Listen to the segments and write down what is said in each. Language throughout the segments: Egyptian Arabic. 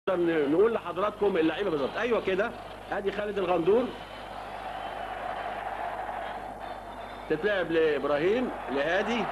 نقول لحضراتكم اللعيبه بالظبط ايوه كده ادي خالد الغندور تتلعب لابراهيم لهادي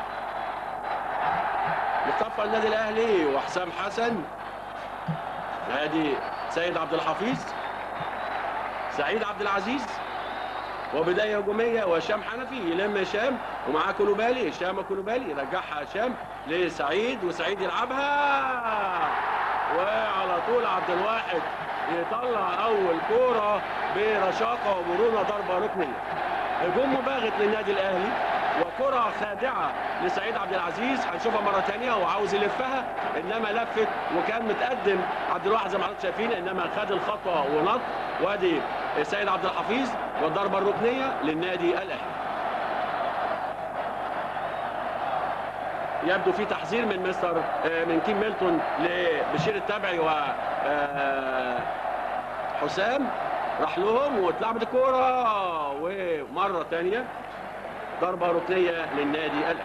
لصفى النادي الاهلي وحسام حسن هادي سيد عبد الحفيظ سعيد عبد العزيز وبدايه هجوميه وهشام حنفي يلم هشام ومعاه كولوبالي هشام كولوبالي يرجعها هشام لسعيد وسعيد يلعبها وعلى طول عبد الواحد يطلع اول كوره برشاقه ومرونه ضربه ركنيه هجوم مباغت للنادي الاهلي وكره خادعه لسعيد عبد العزيز هنشوفها مره ثانيه وعاوز يلفها انما لفت وكان متقدم عبد الواحد زي ما حضرتك شايفين انما خد الخطوه ونط وادي سيد عبد الحفيظ والضربه الركنيه للنادي الاهلي يبدو في تحذير من مستر من كيم ميلتون لبشير التبعي و حسام راح لهم واتلعبت الكوره ومره ثانيه ضربه ركنيه للنادي الاهلي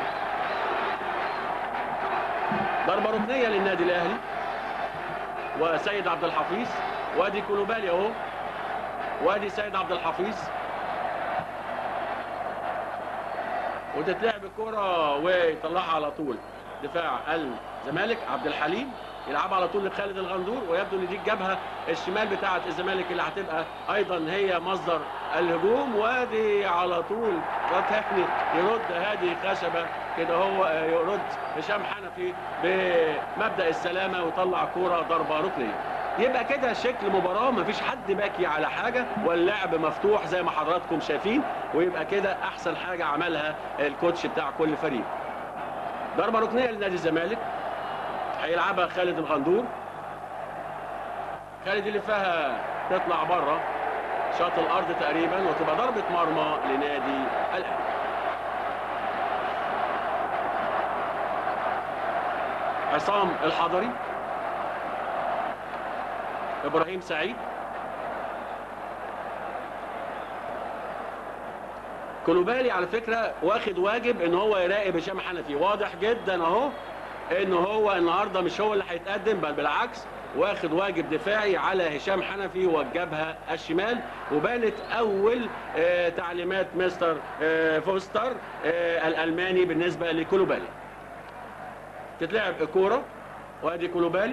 ضربه ركنيه للنادي الاهلي وسيد عبد الحفيظ وادي كولوبالي اهو وادي سيد عبد الحفيظ وتتلعب الكرة ويطلعها على طول دفاع الزمالك عبد الحليم يلعبها على طول لخالد الغندور ويبدو ان دي الجبهه الشمال بتاعه الزمالك اللي هتبقى ايضا هي مصدر الهجوم وادي على طول فتحني يرد هادي خشبه كده هو يرد هشام حنفي بمبدا السلامه ويطلع كوره ضربه ركنيه يبقى كده شكل مباراة مفيش حد باكي على حاجة واللعب مفتوح زي ما حضراتكم شايفين ويبقى كده أحسن حاجة عملها الكوتش بتاع كل فريق ضربة ركنية لنادي الزمالك هيلعبها خالد الغندور خالد اللي فيها تطلع بره شاط الأرض تقريبا وتبقى ضربة مرمى لنادي الأهلي عصام الحضري ابراهيم سعيد كولوبالي على فكره واخد واجب ان هو يراقب هشام حنفي واضح جدا اهو ان هو النهارده مش هو اللي هيتقدم بل بالعكس واخد واجب دفاعي على هشام حنفي والجبهه الشمال وبانت اول آه تعليمات مستر آه فوستر آه الالماني بالنسبه لكولوبالي تتلعب الكوره وادي كولوبالي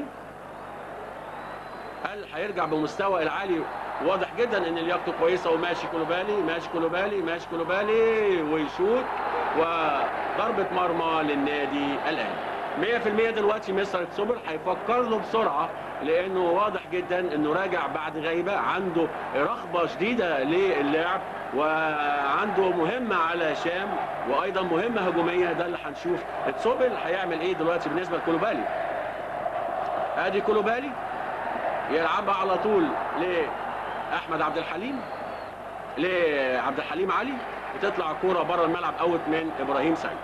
هل هيرجع بمستوى العالي واضح جدا ان لياقته كويسه وماشي كولوبالي ماشي كولوبالي ماشي كولوبالي ويشوط وضربه مرمى للنادي الاهلي 100% دلوقتي مستر سوبر هيفكر له بسرعه لانه واضح جدا انه راجع بعد غيبه عنده رغبه شديده للعب وعنده مهمه على هشام وايضا مهمه هجوميه ده اللي هنشوف تسوبل هيعمل ايه دلوقتي بالنسبه لكولوبالي ادي كولوبالي يلعبها على طول لاحمد عبد الحليم لعبد الحليم علي وتطلع كوره بره الملعب اوت من ابراهيم سعيد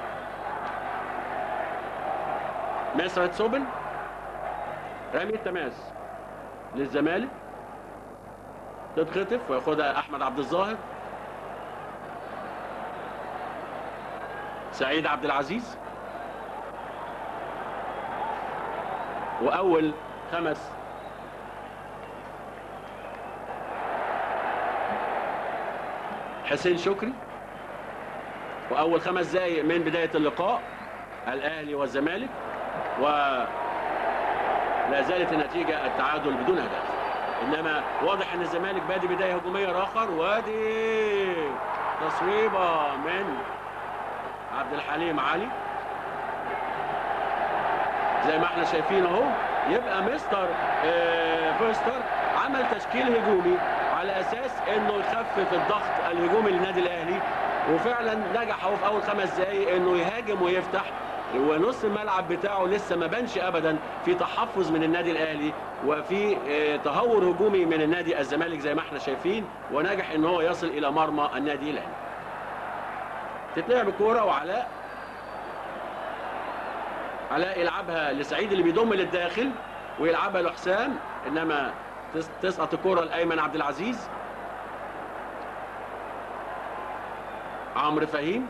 مصر تسوبل رمي التماس للزمالك تتخطف وياخدها احمد عبد الظاهر سعيد عبد العزيز واول خمس حسين شكري واول خمس دقايق من بدايه اللقاء الاهلي والزمالك و لا زالت النتيجه التعادل بدون اهداف انما واضح ان الزمالك بادي بدايه هجوميه راخر وادي تصويبه من عبد الحليم علي زي ما احنا شايفين اهو يبقى مستر آه فيستر عمل تشكيل هجومي على اساس انه يخفف الضغط الهجومي للنادي الاهلي وفعلا نجح اهو في اول خمس دقائق انه يهاجم ويفتح ونص الملعب بتاعه لسه ما بانش ابدا في تحفظ من النادي الاهلي وفي تهور هجومي من النادي الزمالك زي ما احنا شايفين ونجح ان هو يصل الى مرمى النادي الاهلي تتلعب الكوره وعلاء علاء يلعبها لسعيد اللي بيضم للداخل ويلعبها لحسام انما تسقط الكرة لأيمن عبد العزيز عمرو فهيم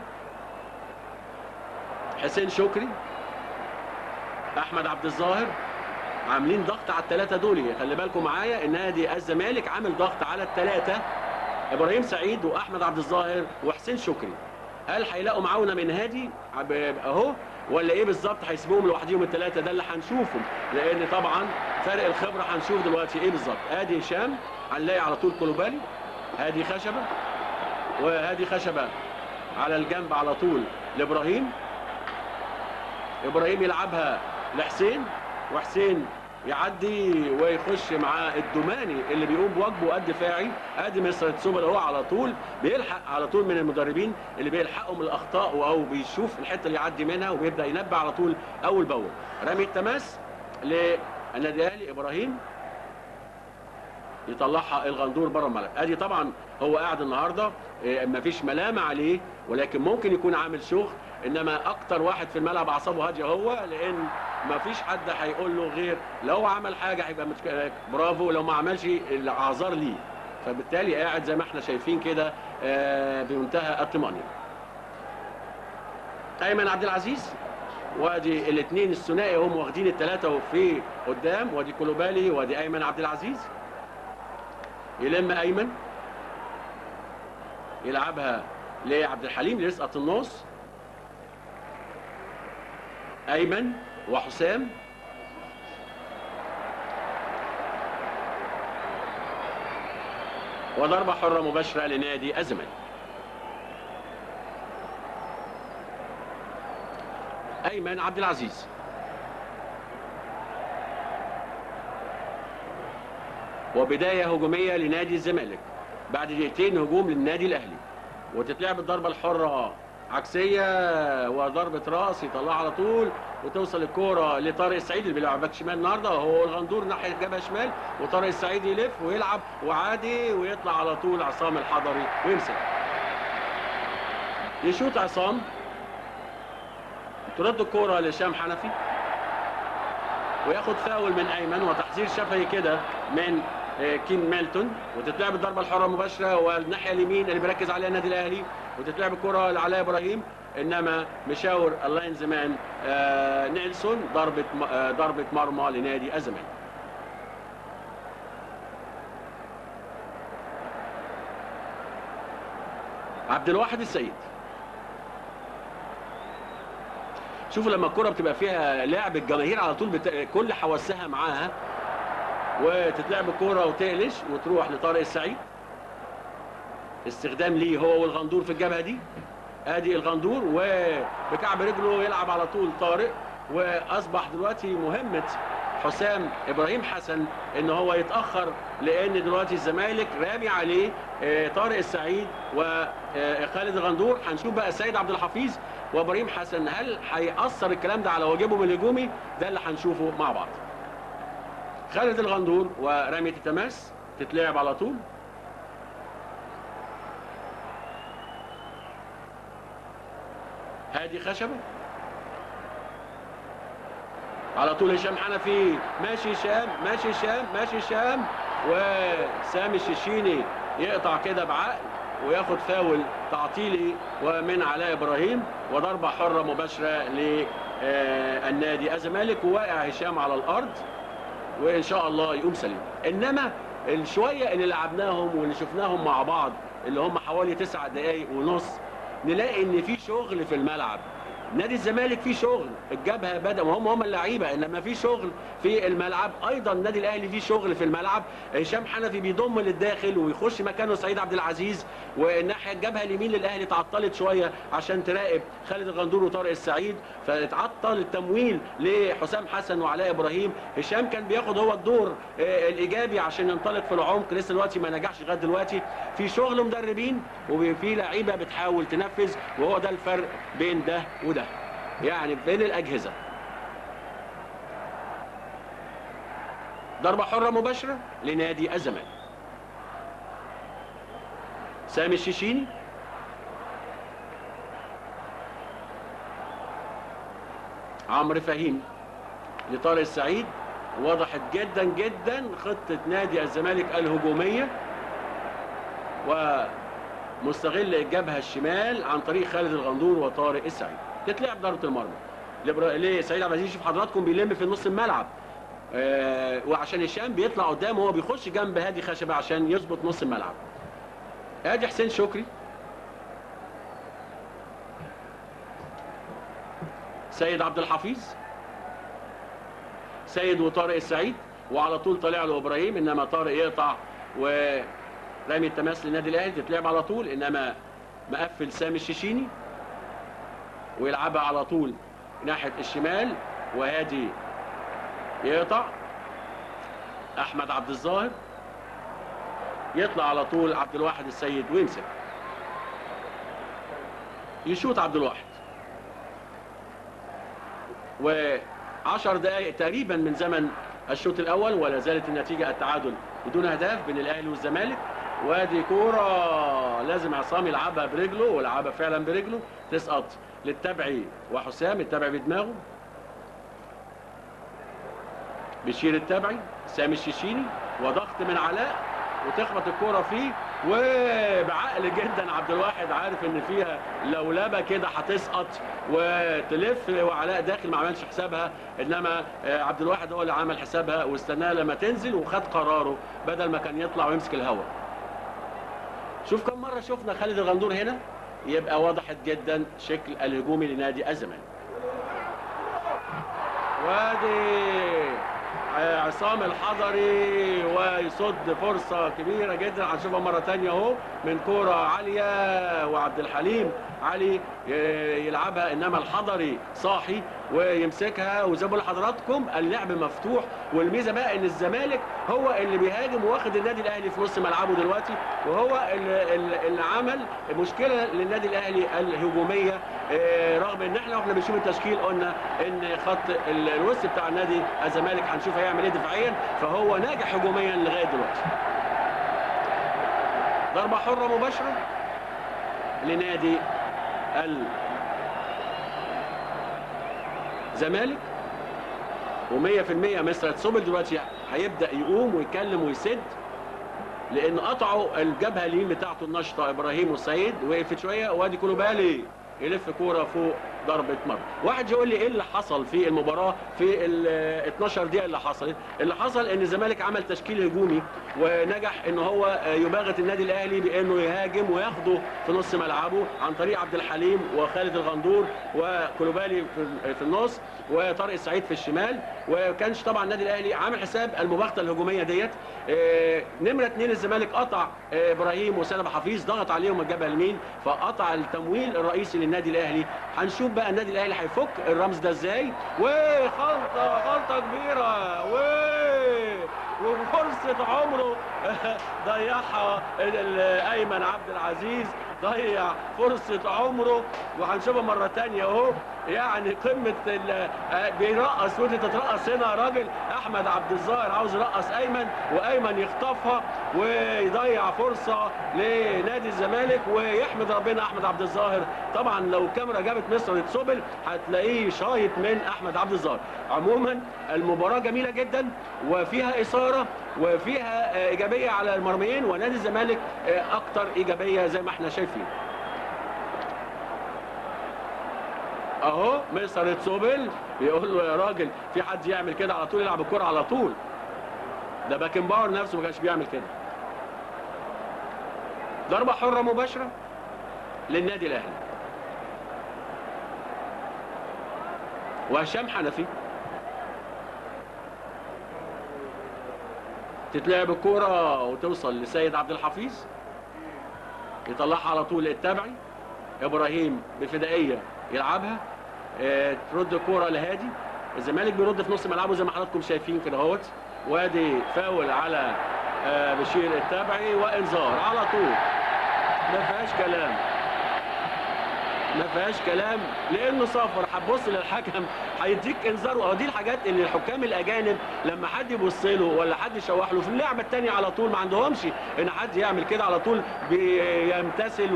حسين شكري أحمد عبد الظاهر عاملين ضغط على الثلاثه دول خلي بالكم معايا نادي الزمالك عامل ضغط على الثلاثه ابراهيم سعيد واحمد عبد الظاهر وحسين شكري هل هيلاقوا معاونه من هادي عب- اهو ولا ايه بالظبط هيسيبوهم لوحديهم الثلاثه ده اللي هنشوفه لان طبعا فرق الخبره هنشوف دلوقتي ايه بالظبط ادي هشام هنلاقي على طول كولوبالي هادي خشبه وهادي خشبه على الجنب على طول لابراهيم ابراهيم يلعبها لحسين وحسين يعدي ويخش مع الدوماني اللي بيقوم بواجبه الدفاعي ادي مستر تسوبل هو على طول بيلحق على طول من المدربين اللي بيلحقوا من الاخطاء او بيشوف الحته اللي يعدي منها وبيبدا ينبه على طول اول باول رمي التماس للنادي الاهلي ابراهيم يطلعها الغندور بره الملعب ادي طبعا هو قاعد النهارده إيه، مفيش ملامه عليه ولكن ممكن يكون عامل شغل انما اكتر واحد في الملعب اعصابه هاديه هو لان مفيش حد هيقول له غير لو عمل حاجه هيبقى متك... برافو لو ما عملش الاعذار ليه فبالتالي قاعد زي ما احنا شايفين كده آه، بمنتهى الطمانينه ايمن عبد العزيز وادي الاثنين الثنائي هم واخدين الثلاثه في قدام وادي كولوبالي وادي ايمن عبد العزيز يلم ايمن يلعبها لعبد الحليم يسقط النص ايمن وحسام وضربه حره مباشره لنادي الزمالك ايمن عبد العزيز وبدايه هجوميه لنادي الزمالك بعد دقيقتين هجوم للنادي الاهلي وتتلعب الضربه الحره عكسيه وضربه راس يطلعها على طول وتوصل الكوره لطارق السعيد اللي بيلعب باك شمال النهارده هو الغندور ناحيه جبهه شمال وطارق السعيد يلف ويلعب وعادي ويطلع على طول عصام الحضري ويمسك يشوط عصام ترد الكوره لهشام حنفي وياخد فاول من ايمن وتحذير شفهي كده من آه، كين ميلتون وتتلعب الضربه الحره مباشره والناحيه اليمين اللي بيركز عليها النادي الاهلي وتتلعب الكره لعلاء ابراهيم انما مشاور اللاين زمان آه، نيلسون ضربه م- آه، ضربه مرمى لنادي الزمالك عبد الواحد السيد شوفوا لما الكرة بتبقى فيها لعب الجماهير على طول بت... كل حواسها معاها وتتلعب الكرة وتقلش وتروح لطارق السعيد استخدام ليه هو والغندور في الجبهة دي ادي الغندور وبكعب رجله يلعب على طول طارق واصبح دلوقتي مهمة حسام ابراهيم حسن ان هو يتاخر لان دلوقتي الزمالك رامي عليه آه، طارق السعيد وخالد الغندور هنشوف بقى السيد عبد الحفيظ وابراهيم حسن هل هيأثر الكلام ده على واجبهم الهجومي ده اللي هنشوفه مع بعض خالد الغندور ورمية التماس تتلعب على طول هادي خشبه على طول هشام حنفي ماشي هشام ماشي هشام ماشي هشام وسامي الششيني يقطع كده بعقل وياخد فاول تعطيلي ومن علاء ابراهيم وضربه حره مباشره للنادي الزمالك وواقع هشام على الارض وان شاء الله يقوم سليم انما الشويه اللي لعبناهم واللي شفناهم مع بعض اللي هم حوالي تسع دقائق ونص نلاقي ان في شغل في الملعب نادي الزمالك فيه شغل الجبهه بدا وهم هم اللعيبه انما في شغل في الملعب ايضا النادي الاهلي فيه شغل في الملعب هشام حنفي بيضم للداخل ويخش مكانه سعيد عبد العزيز والناحيه الجبهه اليمين للاهلي تعطلت شويه عشان تراقب خالد الغندور وطارق السعيد فتعطل التمويل لحسام حسن وعلاء ابراهيم هشام كان بياخد هو الدور آه، الايجابي عشان ينطلق في العمق لسه دلوقتي ما نجحش لغايه دلوقتي في شغل مدربين وفي لعيبه بتحاول تنفذ وهو ده الفرق بين ده وده يعني بين الاجهزه ضربه حره مباشره لنادي الزمالك سامي الشيشيني عمرو فهيم لطارق السعيد وضحت جدا جدا خطه نادي الزمالك الهجوميه ومستغل الجبهه الشمال عن طريق خالد الغندور وطارق السعيد تتلعب ضربه المرمى لإبرا- لسعيد عبد العزيز شوف حضراتكم بيلم في نص الملعب آه، وعشان هشام بيطلع قدام وهو بيخش جنب هادي خشبه عشان يظبط نص الملعب ادي حسين شكري سيد عبد الحفيظ سيد وطارق السعيد وعلى طول طالع له ابراهيم انما طارق يقطع ورامي التماس للنادي الاهلي تتلعب على طول انما مقفل سامي الشيشيني ويلعبها على طول ناحيه الشمال وهادي يقطع احمد عبد الظاهر يطلع على طول عبد الواحد السيد ويمسك يشوط عبد الواحد وعشر دقائق تقريبا من زمن الشوط الاول ولا زالت النتيجه التعادل بدون اهداف بين الاهلي والزمالك وادي كوره لازم عصام يلعبها برجله ولعبها فعلا برجله تسقط للتبعي وحسام التبعي بدماغه بشير التبعي سامي الشيشيني وضغط من علاء وتخبط الكوره فيه وبعقل جدا عبد الواحد عارف ان فيها لولبه كده هتسقط وتلف وعلاء داخل ما عملش حسابها انما آه، عبد الواحد هو اللي عمل حسابها واستناها لما تنزل وخد قراره بدل ما كان يطلع ويمسك الهواء شوف كم مره شفنا خالد الغندور هنا يبقى وضحت جدا شكل الهجومي لنادي الزمالك وادي عصام الحضري ويصد فرصة كبيرة جدا هنشوفها مرة تانية اهو من كورة عالية وعبد الحليم علي يلعبها انما الحضري صاحي ويمسكها وزي ما بقول لحضراتكم اللعب مفتوح والميزه بقى ان الزمالك هو اللي بيهاجم واخد النادي الاهلي في نص ملعبه دلوقتي وهو اللي, اللي عمل مشكله للنادي الاهلي الهجوميه آه، رغم ان احنا واحنا بنشوف التشكيل قلنا ان خط الوسط بتاع النادي الزمالك هنشوف هيعمل ايه دفاعيا فهو ناجح هجوميا لغايه دلوقتي ضربه حره مباشره لنادي الزمالك و100% مستر تسوبل دلوقتي هيبدا يقوم ويتكلم ويسد لان قطعوا الجبهه اليمين بتاعته النشطه ابراهيم وسيد وقفت شويه وادي كولوبالي يلف كوره فوق ضربه مرمى واحد يقول لي ايه اللي حصل في المباراه في ال 12 دقيقه اللي حصلت اللي حصل ان الزمالك عمل تشكيل هجومي ونجح ان هو يباغت النادي الاهلي بانه يهاجم وياخده في نص ملعبه عن طريق عبد الحليم وخالد الغندور وكلوبالي في النص وطارق السعيد في الشمال وكانش طبعا النادي الاهلي عامل حساب المباغته الهجوميه ديت آه، نمره اثنين الزمالك قطع آه، ابراهيم وسلمى حفيظ ضغط عليهم الجبهه اليمين فقطع التمويل الرئيسي للنادي الاهلي هنشوف بقى النادي الاهلي هيفك الرمز ده ازاي وخلطه خلطه كبيره و وفرصه عمره ضيعها ايمن عبد العزيز ضيع فرصه عمره وهنشوفها مره ثانيه اهو يعني قمه آه، بيرقص ودي تترقص هنا يا راجل احمد عبد الظاهر عاوز يرقص ايمن وايمن يخطفها ويضيع فرصه لنادي الزمالك ويحمد ربنا احمد عبد الظاهر طبعا لو الكاميرا جابت مصر تسوبل هتلاقيه شايط من احمد عبد الظاهر عموما المباراه جميله جدا وفيها اثاره وفيها آه، ايجابيه على المرميين ونادي الزمالك آه، اكتر ايجابيه زي ما احنا شايفين اهو مستر تسوبل بيقول له يا راجل في حد يعمل كده على طول يلعب الكره على طول ده باكن باور نفسه ما كانش بيعمل كده ضربه حره مباشره للنادي الاهلي وهشام حنفي تتلعب الكوره وتوصل لسيد عبد الحفيظ يطلعها على طول للتبعي ابراهيم بفدائيه يلعبها اه ترد الكوره لهادي الزمالك بيرد في نص ملعبه زي ما حضراتكم شايفين كده اهوت وادي فاول على اه بشير التبعي وانذار على طول ما فيهاش كلام ما فيهاش كلام لانه صفر هتبص للحكم هيديك انذار ودي الحاجات اللي الحكام الاجانب لما حد يبص له ولا حد يشوح له في اللعبه الثانيه على طول ما عندهمش ان حد يعمل كده على طول بيمتثل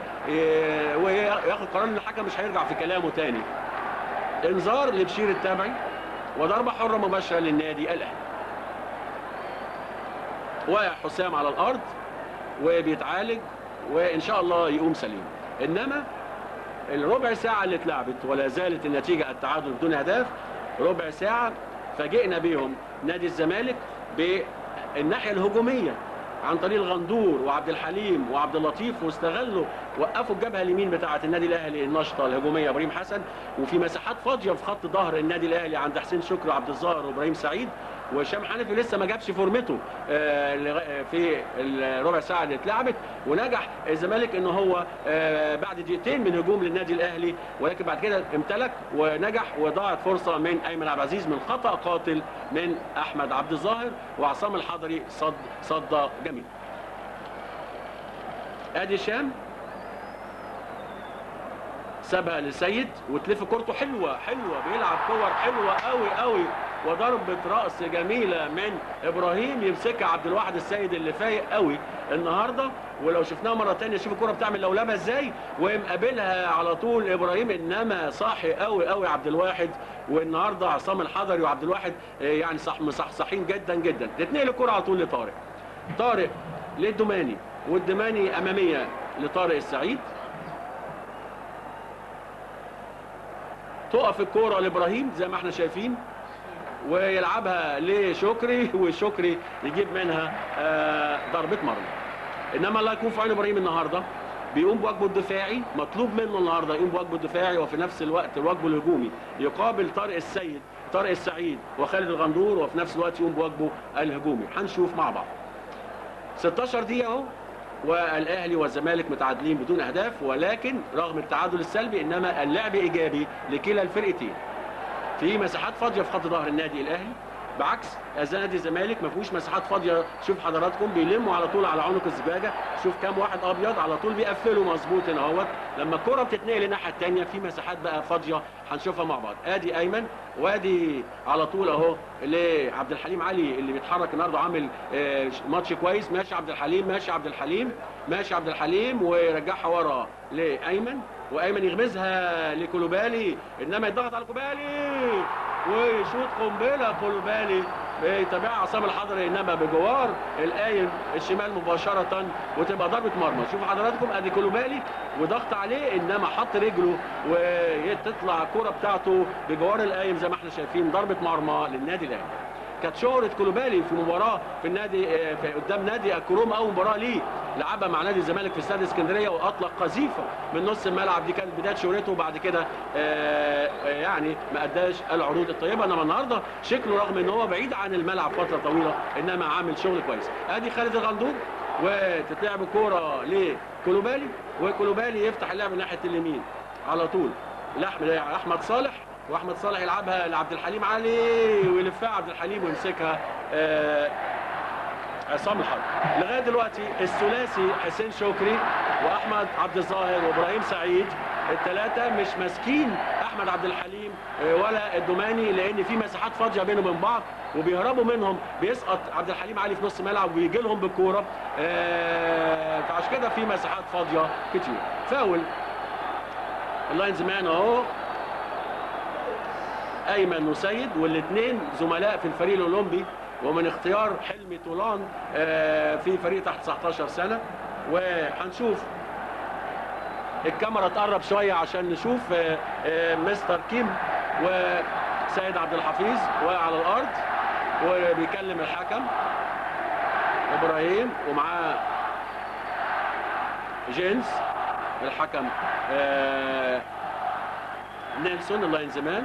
وياخد قرار ان الحكم مش هيرجع في كلامه تاني انذار لبشير التابعي وضربه حره مباشره للنادي الاهلي واقع حسام على الارض وبيتعالج وان شاء الله يقوم سليم انما الربع ساعة اللي اتلعبت ولا زالت النتيجة التعادل بدون أهداف ربع ساعة فاجئنا بيهم نادي الزمالك بالناحيه الهجوميه عن طريق الغندور وعبد الحليم وعبد اللطيف واستغلوا وقفوا الجبهه اليمين بتاعه النادي الاهلي النشطه الهجوميه ابراهيم حسن وفي مساحات فاضيه في خط ظهر النادي الاهلي عند حسين شكري وعبد الظاهر وابراهيم سعيد وهشام حنفي لسه ما جابش فورمته آه، لغا- في الربع ساعه اللي اتلعبت ونجح الزمالك ان هو آه، بعد دقيقتين من هجوم للنادي الاهلي ولكن بعد كده امتلك ونجح وضاعت فرصه من ايمن عبد العزيز من خطا قاتل من احمد عبد الظاهر وعصام الحضري صد صد جميل ادي هشام سابها لسيد وتلف كورته حلوه حلوه بيلعب كور حلوه قوي قوي وضربه راس جميله من ابراهيم يمسكها عبد الواحد السيد اللي فايق قوي النهارده ولو شفناها مره تانية شوف الكوره بتعمل لولبه ازاي ومقابلها على طول ابراهيم انما صاحي قوي قوي عبد الواحد والنهارده عصام الحضري وعبد الواحد آه، يعني صح مصحصحين جدا جدا تتنقل الكوره على طول لطارق طارق للدماني والدماني اماميه لطارق السعيد تقف الكوره لابراهيم زي ما احنا شايفين ويلعبها لشكري وشكري يجيب منها آه، ضربه مرمى انما الله يكون في عون ابراهيم النهارده بيقوم بواجبه الدفاعي مطلوب منه النهارده يقوم بواجبه الدفاعي وفي نفس الوقت واجبه الهجومي يقابل طارق السيد طارق السعيد وخالد الغندور وفي نفس الوقت يقوم بواجبه الهجومي هنشوف مع بعض 16 دقيقة اهو والاهلي والزمالك متعادلين بدون اهداف ولكن رغم التعادل السلبي انما اللعب ايجابي لكلا الفرقتين في مساحات فاضيه في خط ظهر النادي الاهلي بعكس نادي الزمالك ما فيهوش مساحات فاضيه شوف حضراتكم بيلموا على طول على عنق الزجاجه شوف كام واحد ابيض على طول بيقفلوا مظبوط هنا اهوت لما الكره بتتنقل الناحيه الثانيه في مساحات بقى فاضيه هنشوفها مع بعض ادي ايمن وادي على طول اهو لعبد الحليم علي اللي بيتحرك النهارده عامل آه، ماتش كويس ماشي عبد الحليم ماشي عبد الحليم ماشي عبد الحليم ويرجعها ورا لايمن وايمن يغمزها لكولوبالي انما يضغط على كولوبالي ويشوط قنبله كولوبالي بيتابعها عصام الحضري انما بجوار القايم الشمال مباشره وتبقى ضربه مرمى شوفوا حضراتكم ادي كولوبالي وضغط عليه انما حط رجله وتطلع الكوره بتاعته بجوار القايم زي ما احنا شايفين ضربه مرمى للنادي الاهلي كانت شهرة كولوبالي في مباراة في النادي آه، في قدام نادي الكروم أول مباراة ليه لعبها مع نادي الزمالك في استاد اسكندرية وأطلق قذيفة من نص الملعب دي كانت بداية شهرته وبعد كده آه، آه، يعني ما أداش العروض الطيبة إنما النهاردة شكله رغم إن هو بعيد عن الملعب فترة طويلة إنما عامل شغل كويس أدي خالد الغندور وتتلعب الكورة لكولوبالي وكولوبالي يفتح اللعب ناحية اليمين على طول لأحمد أحمد صالح واحمد صالح يلعبها لعبد الحليم علي ويلفها عبد الحليم ويمسكها آه، عصام الحرب لغايه دلوقتي الثلاثي حسين شكري واحمد عبد الظاهر وابراهيم سعيد الثلاثه مش ماسكين احمد عبد الحليم آه، ولا الدوماني لان في مساحات فاضيه بينهم وبين بعض وبيهربوا منهم بيسقط عبد الحليم علي في نص ملعب وبيجي لهم بالكوره آه، فعشان كده في مساحات فاضيه كتير فاول اللاينز مان اهو ايمن وسيد والاثنين زملاء في الفريق الاولمبي ومن اختيار حلمي طولان آه، في فريق تحت 19 سنه وهنشوف الكاميرا تقرب شويه عشان نشوف آه، آه، مستر كيم وسيد عبد الحفيظ وعلى الارض وبيكلم الحكم ابراهيم ومعاه جينز الحكم آه، نيلسون اللاين زمان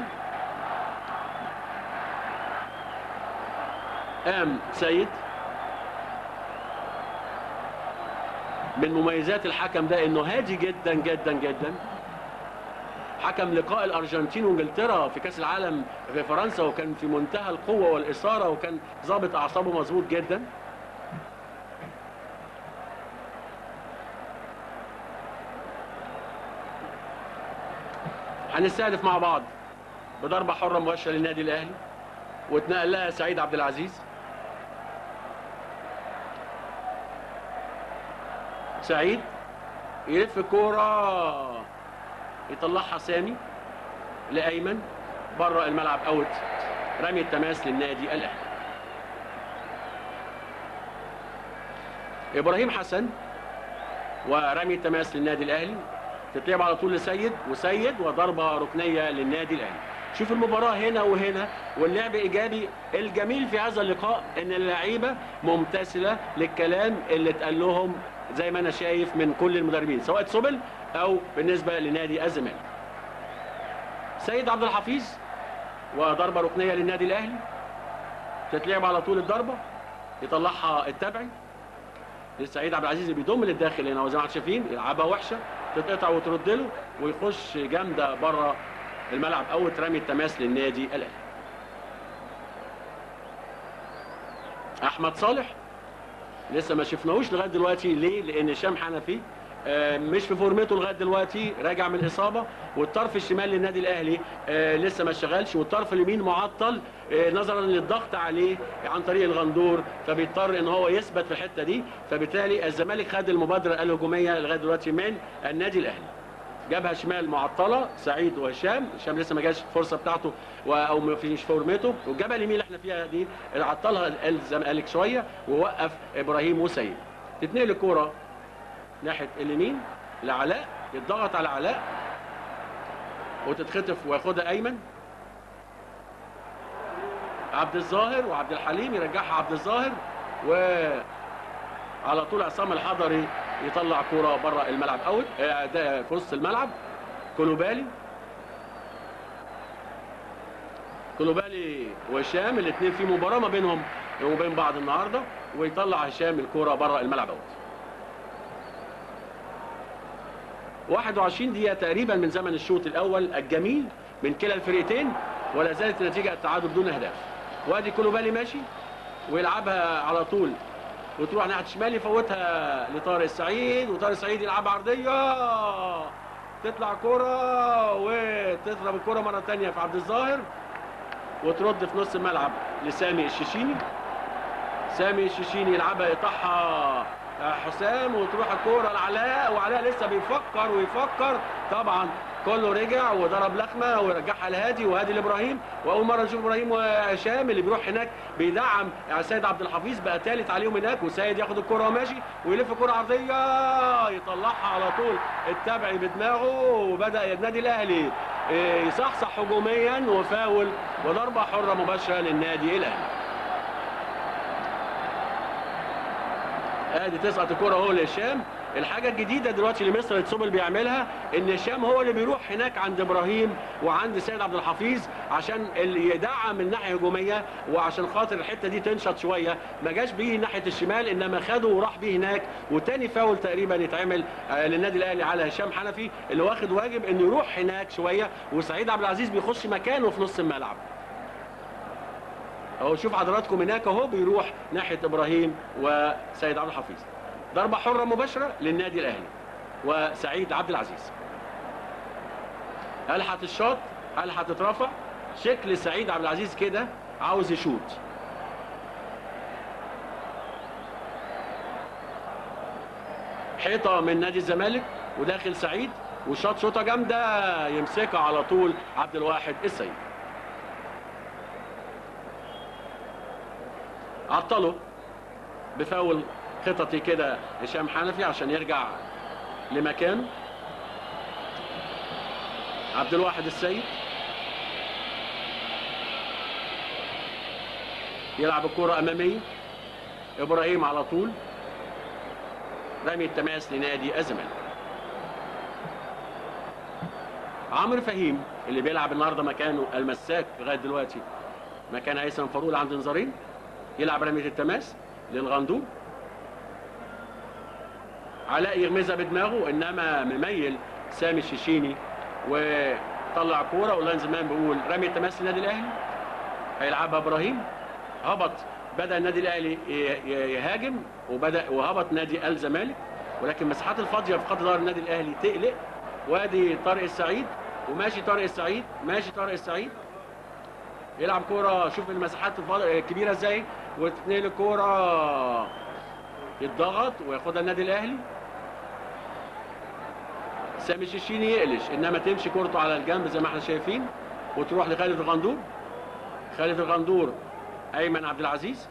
قام سيد من مميزات الحكم ده انه هادي جدا جدا جدا حكم لقاء الارجنتين وانجلترا في كاس العالم في فرنسا وكان في منتهى القوه والاثاره وكان ظابط اعصابه مظبوط جدا هنستهدف مع بعض بضربه حره مباشره للنادي الاهلي واتنقل لها سعيد عبد العزيز سعيد يلف الكوره يطلعها سامي لايمن بره الملعب اوت رمي التماس للنادي الاهلي ابراهيم حسن ورمي التماس للنادي الاهلي تتلعب على طول لسيد وسيد وضربه ركنيه للنادي الاهلي شوف المباراه هنا وهنا واللعب ايجابي الجميل في هذا اللقاء ان اللعيبه ممتثله للكلام اللي اتقال لهم زي ما انا شايف من كل المدربين سواء تسوبل او بالنسبه لنادي الزمالك سيد عبد الحفيظ وضربه ركنيه للنادي الاهلي تتلعب على طول الضربه يطلعها التبعي لسعيد عبد العزيز اللي بيضم للداخل هنا وزي ما انتم شايفين يلعبها وحشه تتقطع وترد له ويخش جامده بره الملعب او ترمي التماس للنادي الاهلي احمد صالح لسه ما شفناهوش لغايه دلوقتي ليه لان هشام حنفي آه، مش في فورمته لغايه دلوقتي راجع من اصابه والطرف الشمال للنادي الاهلي آه، لسه ما اشتغلش والطرف اليمين معطل آه، نظرا للضغط عليه عن طريق الغندور فبيضطر ان هو يثبت في الحته دي فبالتالي الزمالك خد المبادره الهجوميه لغايه دلوقتي من النادي الاهلي جابها شمال معطله سعيد وهشام هشام لسه ما جاش الفرصه بتاعته و- او ما فيش فورمته والجبهه اليمين اللي احنا فيها دي عطلها الزمالك شويه ووقف ابراهيم وسيد تتنقل الكوره ناحيه اليمين لعلاء يتضغط على علاء وتتخطف وياخدها ايمن عبد الظاهر وعبد الحليم يرجعها عبد الظاهر و على طول عصام الحضري يطلع كوره بره الملعب اوت آه، ده في وسط الملعب كولوبالي كولوبالي وهشام الاثنين في مباراه ما بينهم وبين بعض النهارده ويطلع هشام الكوره بره الملعب اوت 21 دقيقة تقريبا من زمن الشوط الأول الجميل من كلا الفريقين ولا زالت النتيجة التعادل بدون أهداف. وادي كولوبالي ماشي ويلعبها على طول وتروح ناحية الشمال يفوتها لطارق السعيد وطارق السعيد يلعبها عرضية تطلع كرة وتضرب الكرة مرة تانية في عبد الظاهر وترد في نص الملعب لسامي الشيشيني سامي الشيشيني يلعبها يقطعها حسام وتروح الكوره لعلاء وعلاء لسه بيفكر ويفكر طبعا كله رجع وضرب لخمه ويرجعها لهادي وهادي لابراهيم واول مره نشوف ابراهيم وهشام اللي بيروح هناك بيدعم سيد عبد الحفيظ بقى ثالث عليهم هناك وسيد ياخد الكره وماشي ويلف كره عرضيه يطلعها على طول التبعي بدماغه وبدا النادي الاهلي إيه، يصحصح هجوميا وفاول وضربه حره مباشره للنادي الاهلي ادي تسقط الكرة اهو لهشام الحاجة الجديدة دلوقتي اللي مستر تسوبل بيعملها ان هشام هو اللي بيروح هناك عند ابراهيم وعند سيد عبد الحفيظ عشان اللي يدعم الناحية الهجومية وعشان خاطر الحتة دي تنشط شوية ما جاش بيه ناحية الشمال انما خده وراح بيه هناك وتاني فاول تقريبا يتعمل آه، للنادي الاهلي على هشام حنفي اللي واخد واجب انه يروح هناك شوية وسعيد عبد العزيز بيخش مكانه في نص الملعب اهو شوف حضراتكم هناك اهو بيروح ناحيه ابراهيم وسيد عبد الحفيظ ضربه حره مباشره للنادي الاهلي وسعيد عبد العزيز هل هتتشاط هل هتترفع شكل سعيد عبد العزيز كده عاوز يشوط حيطه من نادي الزمالك وداخل سعيد وشاط شوطه جامده يمسكها على طول عبد الواحد السيد عطله بفاول خططي كده هشام حنفي عشان يرجع لمكانه عبد الواحد السيد يلعب الكرة أمامية إبراهيم على طول رمي التماس لنادي الزمالك عمرو فهيم اللي بيلعب النهارده مكانه المساك لغايه دلوقتي مكان هيثم فاروق عند نظارين يلعب رمية التماس للغندور علاء يغمزها بدماغه انما مميل سامي الشيشيني وطلع كوره واللاين زمان بيقول رمي التماس للنادي الاهلي هيلعبها ابراهيم هبط بدا النادي الاهلي ي- ي- يهاجم وبدا وهبط نادي الزمالك ولكن المساحات الفاضيه في خط ظهر النادي الاهلي تقلق وادي طارق السعيد وماشي طارق السعيد ماشي طارق السعيد يلعب كوره شوف المساحات الفاض- الكبيره ازاي وتنقل الكوره يتضغط وياخدها النادي الاهلي سامي الشيشيني يقلش انما تمشي كورته على الجنب زي ما احنا شايفين وتروح لخالد الغندور خالد الغندور ايمن عبد العزيز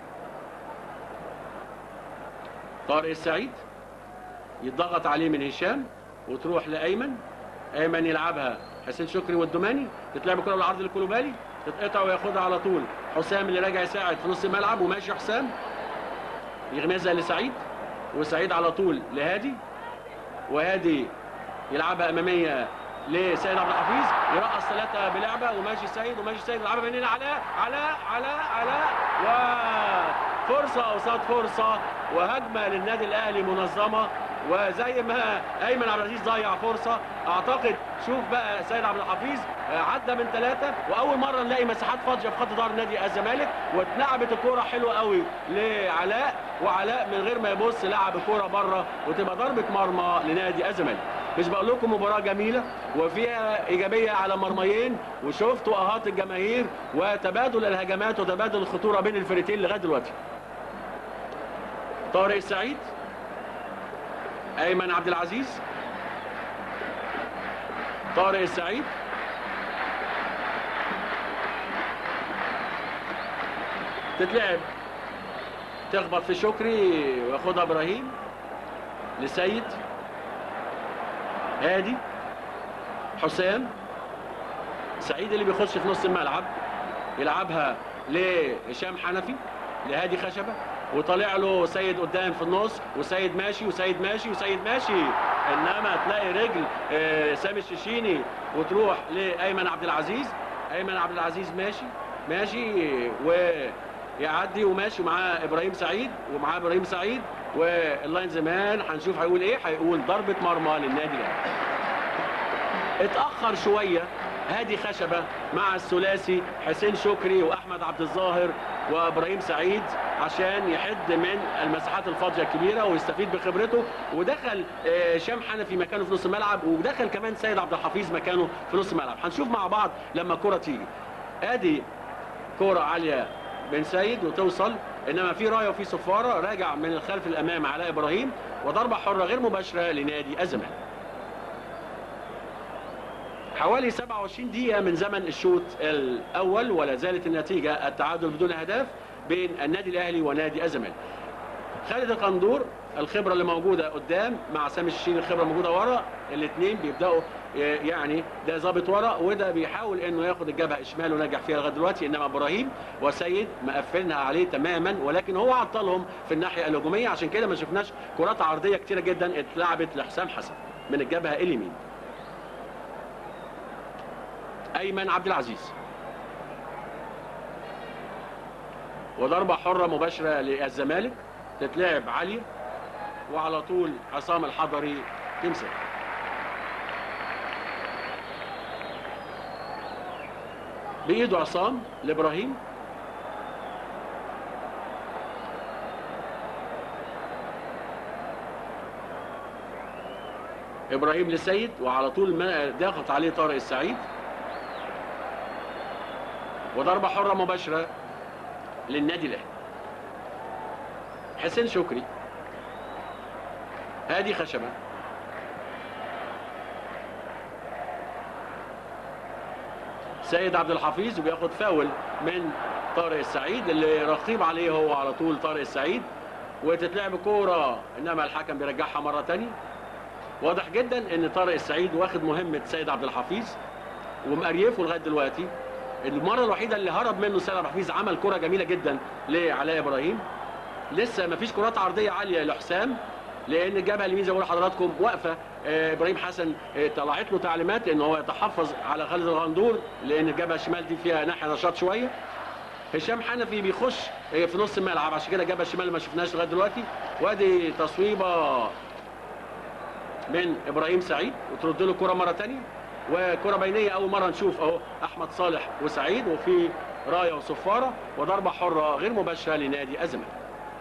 طارق السعيد يتضغط عليه من هشام وتروح لايمن ايمن يلعبها حسين شكري والدوماني تتلعب الكره بالعرض لكولوبالي تتقطع وياخدها على طول حسام اللي راجع يساعد في نص الملعب وماشي حسام يغمزها لسعيد وسعيد على طول لهادي وهادي يلعبها اماميه لسيد عبد الحفيظ يرقص ثلاثه بلعبه وماشي سيد وماشي سيد يلعبها من هنا علاء علاء علاء علاء وفرصه قصاد فرصه وهجمه للنادي الاهلي منظمه وزي ما ايمن عبد العزيز ضيع فرصه اعتقد شوف بقى سيد عبد الحفيظ آه، عدى من ثلاثه واول مره نلاقي مساحات فاضيه في خط ظهر نادي الزمالك واتلعبت الكوره حلوه قوي لعلاء وعلاء من غير ما يبص لعب الكوره بره وتبقى ضربه مرمى لنادي الزمالك مش بقول لكم مباراه جميله وفيها ايجابيه على مرميين وشفتوا اهات الجماهير وتبادل الهجمات وتبادل الخطوره بين الفريقين لغايه دلوقتي طارق السعيد ايمن عبد العزيز طارق السعيد تتلعب تخبط في شكري وياخدها ابراهيم لسيد هادي حسام سعيد اللي بيخش في نص الملعب يلعبها لهشام حنفي لهادي خشبه وطالع له سيد قدام في النص وسيد ماشي وسيد ماشي وسيد ماشي انما تلاقي رجل آه، سامي الششيني وتروح لايمن عبد العزيز ايمن عبد العزيز ماشي ماشي ويعدي وماشي ومعاه ابراهيم سعيد ومعاه ابراهيم سعيد واللاين زمان هنشوف هيقول ايه هيقول ضربه مرمى للنادي الاهلي اتاخر شويه هادي خشبه مع الثلاثي حسين شكري واحمد عبد الظاهر وابراهيم سعيد عشان يحد من المساحات الفاضيه الكبيره ويستفيد بخبرته ودخل آه، هشام حنفي مكانه في نص الملعب ودخل كمان سيد عبد الحفيظ مكانه في نص الملعب هنشوف مع بعض لما الكره تيجي ادي كره عاليه بن سيد وتوصل انما في رايه وفي صفاره راجع من الخلف الامام علاء ابراهيم وضربه حره غير مباشره لنادي الزمالك حوالي 27 دقيقة من زمن الشوط الأول ولا زالت النتيجة التعادل بدون أهداف بين النادي الأهلي ونادي الزمالك. خالد القندور الخبرة اللي موجودة قدام مع سامي الشين الخبرة موجودة ورا الاثنين بيبدأوا يعني ده ظابط ورا وده بيحاول انه ياخد الجبهه شمال ونجح فيها لغايه دلوقتي انما ابراهيم وسيد مقفلنها عليه تماما ولكن هو عطلهم في الناحيه الهجوميه عشان كده ما شفناش كرات عرضيه كتيره جدا اتلعبت لحسام حسن من الجبهه اليمين. ايمن عبد العزيز وضربه حره مباشره للزمالك تتلعب عاليه وعلى طول عصام الحضري تمسك بايده عصام لابراهيم ابراهيم لسيد وعلى طول ما- ضغط عليه طارق السعيد وضربة حرة مباشرة للنادي الأهلي حسين شكري هادي خشبة سيد عبد الحفيظ وبياخد فاول من طارق السعيد اللي رقيب عليه هو على طول طارق السعيد وتتلعب كورة انما الحكم بيرجعها مرة تانية واضح جدا ان طارق السعيد واخد مهمة سيد عبد الحفيظ ومقريفه لغاية دلوقتي المره الوحيده اللي هرب منه سيد عبد الحفيظ عمل كره جميله جدا لعلاء ابراهيم لسه ما فيش كرات عرضيه عاليه لحسام لان الجبهه اليمين زي ما بقول لحضراتكم واقفه آه، ابراهيم حسن آه، طلعت له تعليمات ان هو يتحفظ على خالد الغندور لان الجبهه الشمال دي فيها ناحيه نشاط شويه هشام حنفي بيخش آه، في نص الملعب عشان كده الجبهه الشمال ما شفناش لغايه دلوقتي وادي تصويبه من ابراهيم سعيد وترد له الكره مره ثانيه وكره بينيه اول مره نشوف اهو احمد صالح وسعيد وفي رايه وصفاره وضربه حره غير مباشره لنادي الزمالك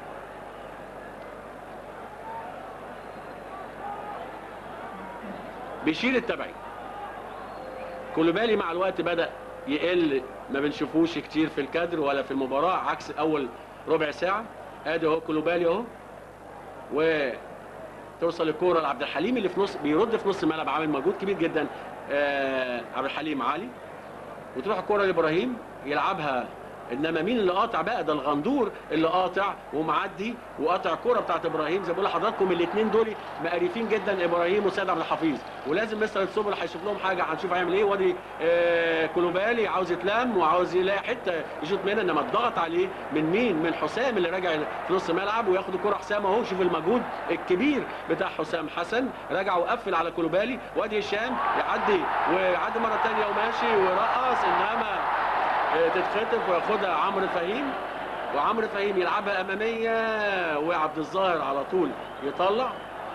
بيشيل التبعي كولوبالي مع الوقت بدا يقل ما بنشوفوش كتير في الكادر ولا في المباراه عكس اول ربع ساعه ادي اهو كولوبالي اهو و توصل الكوره لعبد الحليم اللي في نص بيرد في نص الملعب عامل مجهود كبير جدا آه عبد الحليم علي وتروح الكوره لابراهيم يلعبها انما مين اللي قاطع بقى ده الغندور اللي قاطع ومعدي وقاطع الكوره بتاعت ابراهيم زي ما بقول لحضراتكم الاثنين دول مقرفين جدا ابراهيم وسيد عبد الحفيظ ولازم مستر السوبر هيشوف لهم حاجه هنشوف هيعمل ايه وادي آه كولوبالي عاوز يتلم وعاوز يلاقي حته يشوط منها انما الضغط عليه من مين من حسام اللي راجع في نص الملعب وياخد الكوره حسام اهو شوف المجهود الكبير بتاع حسام حسن رجع وقفل على كولوبالي وادي هشام يعدي ويعدي مره ثانيه وماشي ورقص انما آه، تتخطف وياخدها عمرو فهيم وعمرو فهيم يلعبها اماميه وعبد الظاهر على طول يطلع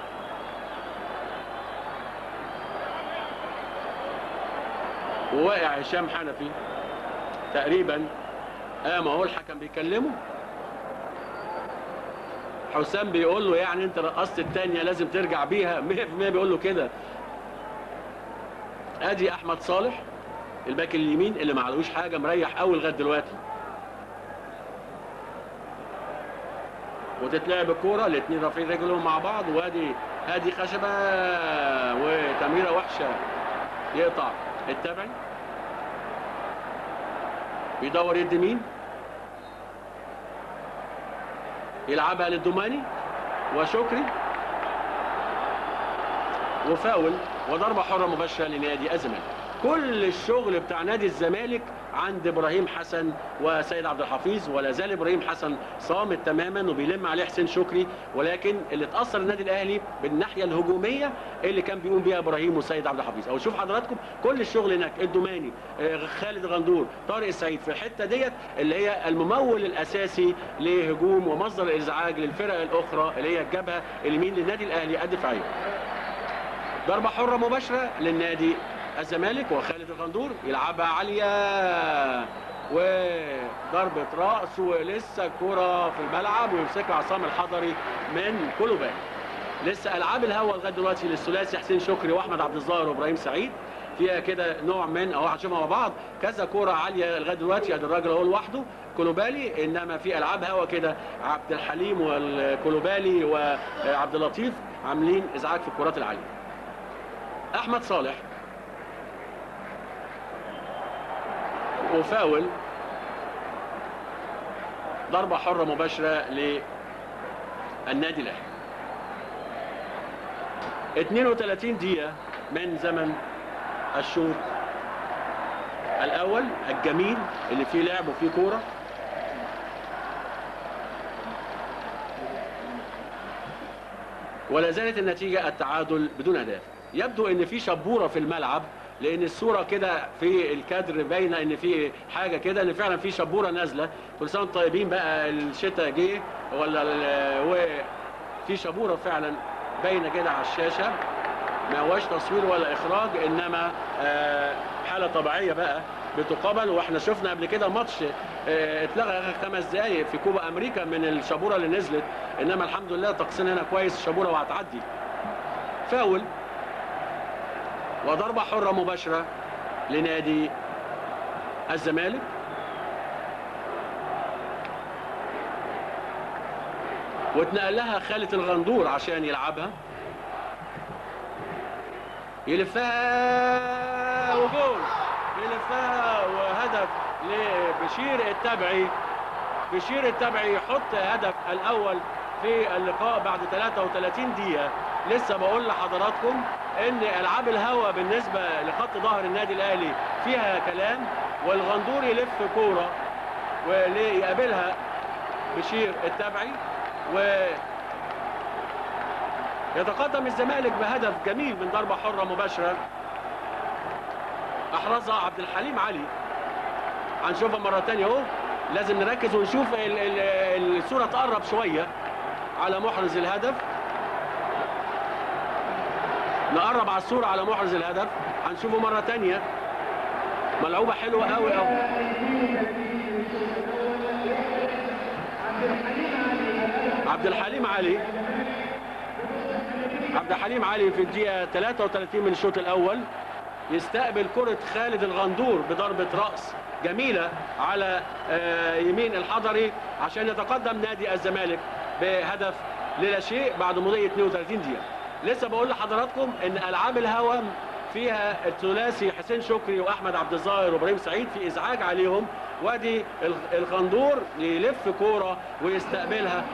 وواقع هشام حنفي تقريبا قام اهو الحكم بيكلمه حسام بيقول له يعني انت رقصت الثانيه لازم ترجع بيها 100% بيقول له كده ادي احمد صالح الباك اليمين اللي ما عليهوش حاجه مريح قوي لغايه دلوقتي وتتلعب الكوره الاثنين رافعين رجلهم مع بعض وادي هادي خشبه وتمريره وحشه يقطع التبعي بيدور يد مين يلعبها للدوماني وشكري وفاول وضربه حره مباشره لنادي الزمالك كل الشغل بتاع نادي الزمالك عند ابراهيم حسن وسيد عبد الحفيظ ولا زال ابراهيم حسن صامت تماما وبيلم عليه حسين شكري ولكن اللي اتاثر النادي الاهلي بالناحيه الهجوميه اللي كان بيقوم بيها ابراهيم وسيد عبد الحفيظ او شوف حضراتكم كل الشغل هناك الدوماني آه، خالد غندور طارق السعيد في الحته ديت اللي هي الممول الاساسي لهجوم ومصدر الازعاج للفرق الاخرى اللي هي الجبهه اليمين للنادي الاهلي الدفاعيه ضربه حره مباشره للنادي الزمالك وخالد الغندور يلعبها عاليه وضربة رأس ولسه الكرة في الملعب ويمسكها عصام الحضري من كولوبان لسه ألعاب الهوا لغاية دلوقتي للثلاثي حسين شكري وأحمد عبد الظاهر وإبراهيم سعيد فيها كده نوع من اهو هنشوفها مع بعض كذا كوره عاليه لغايه دلوقتي ادي الراجل اهو لوحده كولوبالي انما في العاب هوا كده عبد الحليم والكولوبالي وعبد اللطيف عاملين ازعاج في الكرات العاليه احمد صالح وفاول ضربة حرة مباشرة للنادي الأهلي 32 دقيقة من زمن الشوط الأول الجميل اللي فيه لعب وفيه كورة ولا زالت النتيجة التعادل بدون أهداف يبدو ان في شبورة في الملعب لان الصورة كده في الكادر باينة ان في حاجة كده ان فعلا في شبورة نازلة كل سنة وانتم طيبين بقى الشتاء جه ولا ال- وفي شبورة فعلا باينة كده على الشاشة ما هواش تصوير ولا اخراج انما آه، حالة طبيعية بقى بتقابل واحنا شفنا قبل كده ماتش آه، اتلغى اخر خمس دقايق في كوبا امريكا من الشبوره اللي نزلت انما الحمد لله طقسنا هنا كويس الشبوره وهتعدي فاول وضربة حرة مباشرة لنادي الزمالك واتنقل لها خالد الغندور عشان يلعبها يلفها وجول يلفها وهدف لبشير التبعي بشير التبعي يحط هدف الاول في اللقاء بعد 33 دقيقة لسه بقول لحضراتكم ان العاب الهوا بالنسبة لخط ظهر النادي الاهلي فيها كلام والغندور يلف كورة ويقابلها بشير التبعي و يتقدم الزمالك بهدف جميل من ضربة حرة مباشرة احرزها عبد الحليم علي هنشوفها مرة تانية اهو لازم نركز ونشوف ال- ال- الصورة تقرب شوية على محرز الهدف نقرب على الصورة على محرز الهدف هنشوفه مرة تانية ملعوبة حلوة قوي قوي عبد الحليم علي عبد الحليم علي في الدقيقة 33 من الشوط الأول يستقبل كرة خالد الغندور بضربة رأس جميلة على آه، يمين الحضري عشان يتقدم نادي الزمالك بهدف للا شيء بعد مضي 32 دقيقة لسه بقول لحضراتكم ان العاب الهوا فيها الثلاثي حسين شكري واحمد عبد الظاهر وابراهيم سعيد في ازعاج عليهم وادي الغ- الغندور يلف كوره ويستقبلها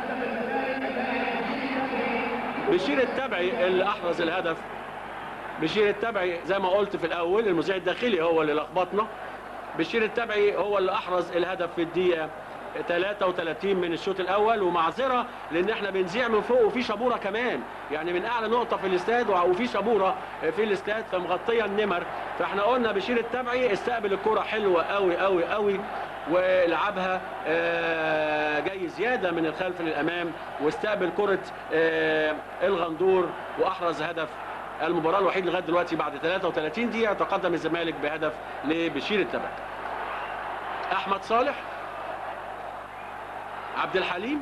بشير التبعي اللي احرز الهدف بشير التبعي زي ما قلت في الاول المذيع الداخلي هو اللي لخبطنا بشير التبعي هو اللي احرز الهدف في الدقيقه 33 من الشوط الاول ومعذره لان احنا بنذيع من فوق وفي شبوره كمان يعني من اعلى نقطه في الاستاد وفي شبوره في الاستاد فمغطيه النمر فاحنا قلنا بشير التبعي استقبل الكره حلوه قوي قوي قوي ولعبها آه، جاي زياده من الخلف للامام واستقبل كره آه، الغندور واحرز هدف المباراه الوحيد لغايه دلوقتي بعد 33 دقيقه تقدم الزمالك بهدف لبشير التبعي احمد صالح عبد الحليم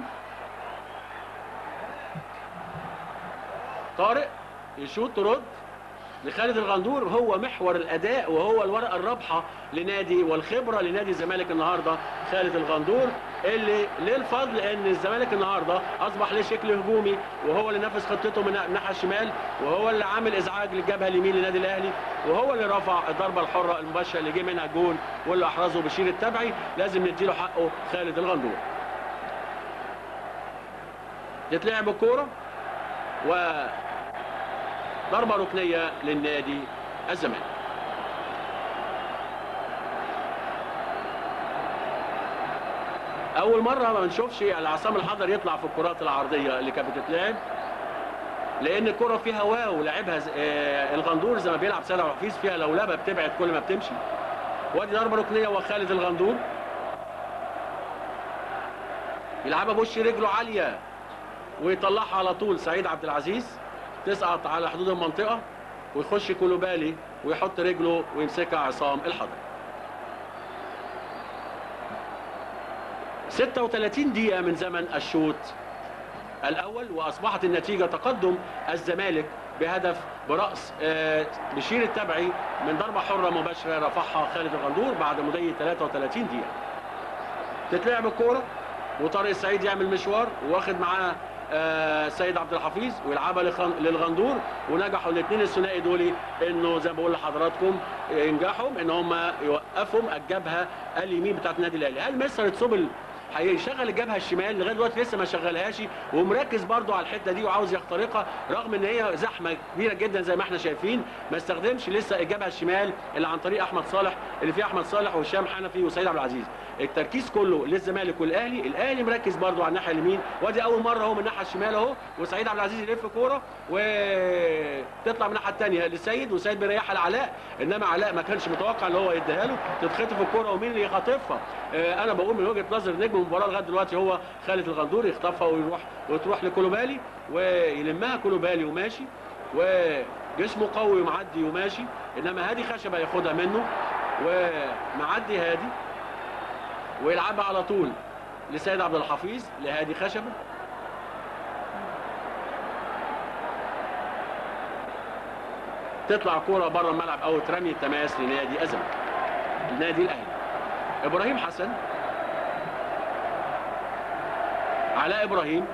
طارق يشوط ترد لخالد الغندور هو محور الاداء وهو الورقه الرابحه لنادي والخبره لنادي الزمالك النهارده خالد الغندور اللي ليه الفضل ان الزمالك النهارده اصبح له شكل هجومي وهو اللي نفذ خطته من الناحيه الشمال وهو اللي عامل ازعاج للجبهه اليمين للنادي الاهلي وهو اللي رفع الضربه الحره المباشره اللي جه منها جون واللي احرزه بشير التبعي لازم نديله حقه خالد الغندور تتلعب الكوره و ضربة ركنية للنادي الزمالك أول مرة ما نشوفش العصام الحضر يطلع في الكرات العرضية اللي كانت بتتلعب لأن الكرة فيها واو لعبها ز- آه، الغندور زي ما بيلعب سيد عبد الحفيظ فيها لولبة بتبعد كل ما بتمشي وادي ضربة ركنية وخالد الغندور يلعبها بوش رجله عالية ويطلعها على طول سعيد عبد العزيز تسقط على حدود المنطقة ويخش كولوبالي ويحط رجله ويمسكها عصام الحضري 36 دقيقة من زمن الشوط الأول وأصبحت النتيجة تقدم الزمالك بهدف برأس آه، بشير التبعي من ضربة حرة مباشرة رفعها خالد الغندور بعد مضي 33 دقيقة تتلعب الكورة وطارق السعيد يعمل مشوار واخد معاه آه، سيد عبد الحفيظ ويلعبها لخن- للغندور ونجحوا الاثنين الثنائي دول انه زي ما بقول لحضراتكم ينجحوا ان هم يوقفهم الجبهه اليمين بتاعت النادي الاهلي هل مستر تسوبل هيشغل الجبهه الشمال لغايه دلوقتي لسه ما شغلهاش ومركز برضو على الحته دي وعاوز يخترقها رغم ان هي زحمه كبيره جدا زي ما احنا شايفين ما استخدمش لسه الجبهه الشمال اللي عن طريق احمد صالح اللي فيه احمد صالح وهشام حنفي وسيد عبد العزيز التركيز كله للزمالك والاهلي الاهلي مركز برضو على الناحيه اليمين وادي اول مره اهو من الناحيه الشمال اهو وسعيد عبد العزيز يلف كوره وتطلع من الناحيه الثانيه لسيد وسيد بيريحها لعلاء انما علاء ما كانش متوقع ان هو يديها له تتخطف الكوره ومين اللي يخاطفها آه، انا بقول من وجهه نظر نجم المباراه لغايه دلوقتي هو خالد الغندور يخطفها ويروح وتروح لكولوبالي ويلمها كولوبالي وماشي وجسمه قوي ومعدي وماشي انما هادي خشبه ياخدها منه ومعدي هادي ويلعبها على طول لسيد عبد الحفيظ لهادي خشبه تطلع كوره بره الملعب او ترمي التماس لنادي الزمالك النادي الاهلي ابراهيم حسن علاء ابراهيم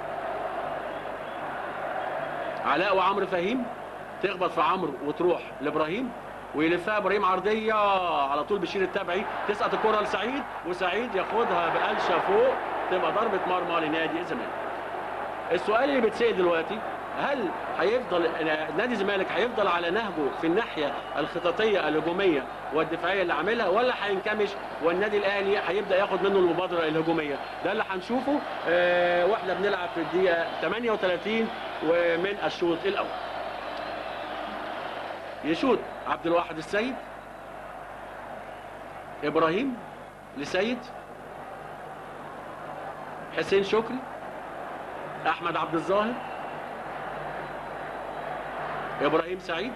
علاء وعمرو فهيم تخبط في عمرو وتروح لابراهيم ويلفها ابراهيم عرضيه على طول بشير التبعي تسقط الكره لسعيد وسعيد ياخدها بقلشه فوق تبقى ضربه مرمى لنادي الزمالك السؤال اللي بيتسال دلوقتي هل هيفضل نادي الزمالك هيفضل على نهجه في الناحيه الخططيه الهجوميه والدفاعيه اللي عاملها ولا هينكمش والنادي الاهلي هيبدا ياخد منه المبادره الهجوميه ده اللي هنشوفه آه واحنا بنلعب في الدقيقه 38 ومن الشوط الاول يشوط عبد الواحد السيد ابراهيم لسيد حسين شكري احمد عبد الظاهر ابراهيم سعيد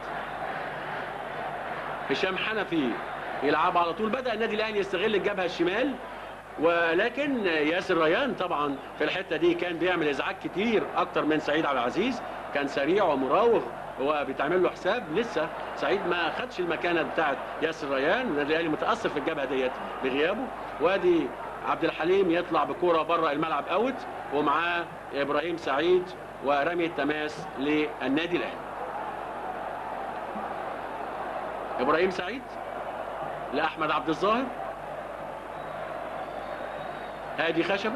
هشام حنفي يلعب على طول بدا النادي الاهلي يستغل الجبهه الشمال ولكن ياسر ريان طبعا في الحته دي كان بيعمل ازعاج كتير اكتر من سعيد عبد العزيز كان سريع ومراوغ هو بيتعمل له حساب لسه سعيد ما خدش المكانه بتاعت ياسر ريان النادي الاهلي متاثر في الجبهه ديت بغيابه وادي عبد الحليم يطلع بكوره بره الملعب اوت ومعاه ابراهيم سعيد ورمي التماس للنادي الاهلي ابراهيم سعيد لاحمد عبد الظاهر ادي خشبه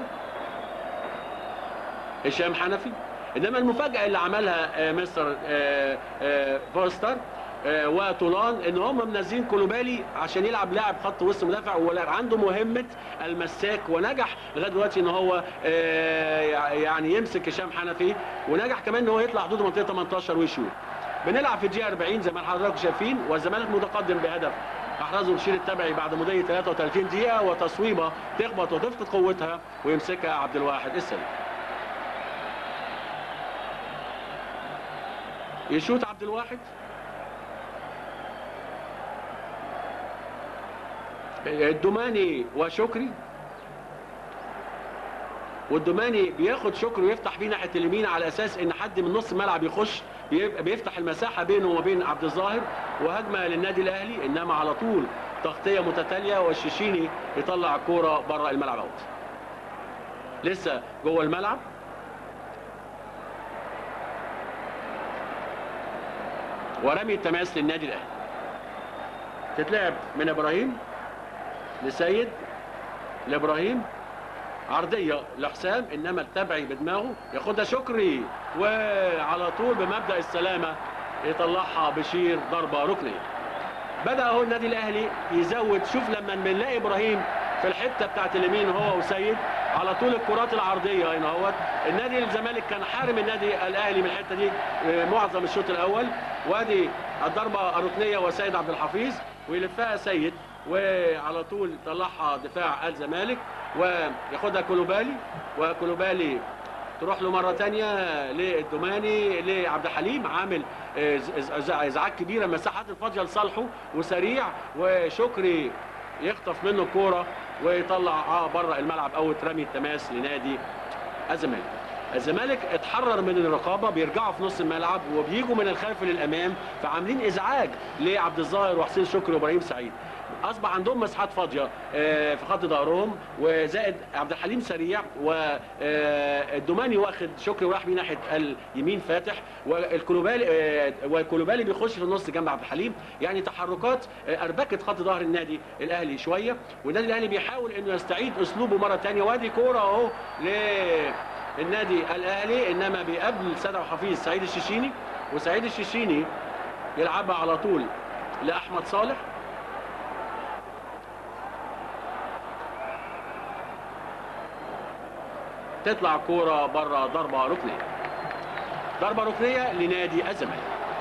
هشام حنفي انما المفاجاه اللي عملها آه، مستر آه، آه، فوستر آه، وطولان ان هم منزلين كولوبالي عشان يلعب لاعب خط وسط مدافع وعنده مهمه المساك ونجح لغايه دلوقتي ان هو آه، يعني يمسك هشام حنفي ونجح كمان ان هو يطلع حدود منطقه 18 ويشوط بنلعب في الدقيقه 40 زي ما حضراتكم شايفين والزمالك متقدم بهدف احرزه بشير التبعي بعد مضي 33 دقيقه وتصويبه تخبط وتفقد قوتها ويمسكها عبد الواحد السيد يشوت عبد الواحد الدوماني وشكري والدوماني بياخد شكري ويفتح بيه ناحيه اليمين على اساس ان حد من نص الملعب يخش بيبقى بيفتح المساحه بينه وما بين عبد الظاهر وهجمه للنادي الاهلي انما على طول تغطيه متتاليه والشيشيني يطلع الكوره بره الملعب اوت لسه جوه الملعب ورمي التماس للنادي الاهلي تتلعب من ابراهيم لسيد لابراهيم عرضيه لحسام انما التبعي بدماغه ياخدها شكري وعلى طول بمبدا السلامه يطلعها بشير ضربه ركنيه بدا اهو النادي الاهلي يزود شوف لما بنلاقي ابراهيم في الحته بتاعت اليمين هو وسيد على طول الكرات العرضيه هنا اهوت النادي الزمالك كان حارم النادي الاهلي من الحته دي آه، معظم الشوط الاول وادي الضربه الركنيه وسيد عبد الحفيظ ويلفها سيد وعلى طول طلعها دفاع الزمالك وياخدها كولوبالي وكولوبالي تروح له مره تانية للدوماني لعبد الحليم عامل آه، إز- إز- ازعاج كبيره مساحات الفاضيه لصالحه وسريع وشكري يخطف منه الكوره ويطلع اه بره الملعب او رمي التماس لنادي الزمالك الزمالك اتحرر من الرقابه بيرجعوا في نص الملعب وبيجوا من الخلف للامام فعاملين ازعاج لعبد الظاهر وحسين شكري وابراهيم سعيد اصبح عندهم مساحات فاضيه آه، في خط ظهرهم وزائد عبد الحليم سريع والدوماني واخد شكري وراح بيه ناحيه اليمين فاتح والكلوبالي آه، والكلوبالي بيخش في النص جنب عبد الحليم يعني تحركات آه، اربكت خط ظهر النادي الاهلي شويه والنادي الاهلي بيحاول انه يستعيد اسلوبه مره ثانيه وادي كوره اهو للنادي الاهلي انما بيقابل سيد عبد الحفيظ سعيد الشيشيني وسعيد الشيشيني يلعبها على طول لاحمد صالح تطلع كوره بره ضربه ركنيه ضربه ركنيه لنادي الزمالك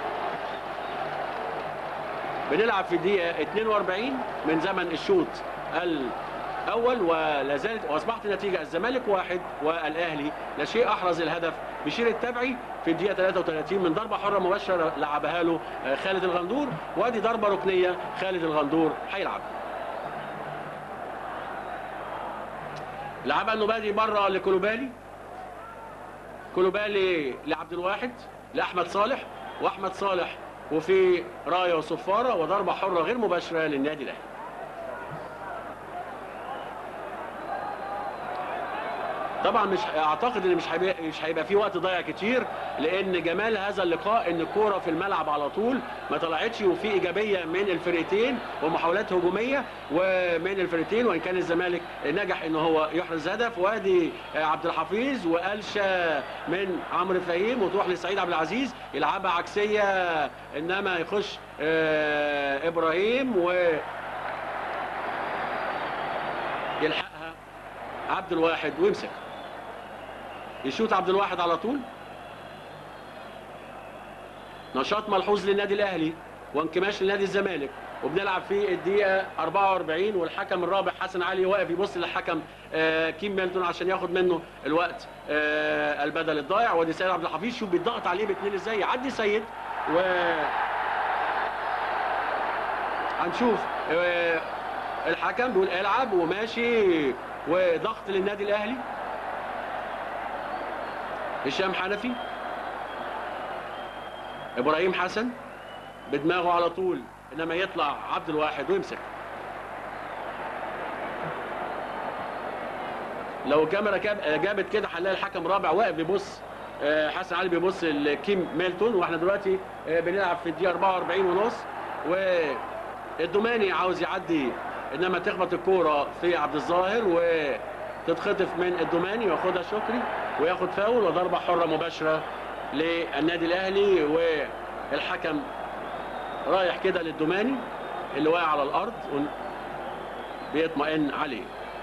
بنلعب في الدقيقه 42 من زمن الشوط الاول ولا زالت واصبحت النتيجه الزمالك واحد والاهلي لا شيء احرز الهدف بشير التبعي في الدقيقه 33 من ضربه حره مباشره لعبها له آه، خالد الغندور وادي ضربه ركنيه خالد الغندور هيلعب لعبها النبادي بره لكولوبالي كولوبالي لعبد الواحد لاحمد صالح واحمد صالح وفي رايه وصفاره وضربه حره غير مباشره للنادي الاهلي طبعا مش اعتقد ان مش هيبقى مش هيبقى في وقت ضايع كتير لان جمال هذا اللقاء ان الكوره في الملعب على طول ما طلعتش وفي ايجابيه من الفرقتين ومحاولات هجوميه ومن الفرقتين وان كان الزمالك نجح ان هو يحرز هدف وادي عبد الحفيظ وقلشه من عمرو فهيم وتروح لسعيد عبد العزيز يلعبها عكسيه انما يخش آه، ابراهيم و يلحقها عبد الواحد ويمسكها يشوت عبد الواحد على طول نشاط ملحوظ للنادي الاهلي وانكماش لنادي الزمالك وبنلعب في الدقيقة 44 والحكم الرابع حسن علي واقف يبص للحكم آه كيم ميلتون عشان ياخد منه الوقت آه البدل الضايع وادي سيد عبد الحفيظ شوف بيتضغط عليه باثنين ازاي يعدي سيد و هنشوف آه الحكم بيقول العب وماشي وضغط للنادي الاهلي هشام حنفي ابراهيم حسن بدماغه على طول انما يطلع عبد الواحد ويمسك لو الكاميرا كاب- جابت كده هنلاقي الحكم رابع واقف بيبص آه، حسن علي بيبص لكيم ميلتون واحنا دلوقتي آه، بنلعب في الدقيقه 44 ونص والدوماني عاوز يعدي انما تخبط الكوره في عبد الظاهر تتخطف من الدوماني وياخدها شكري وياخد فاول وضربه حره مباشره للنادي الاهلي والحكم رايح كده للدوماني اللي واقع على الارض بيطمئن عليه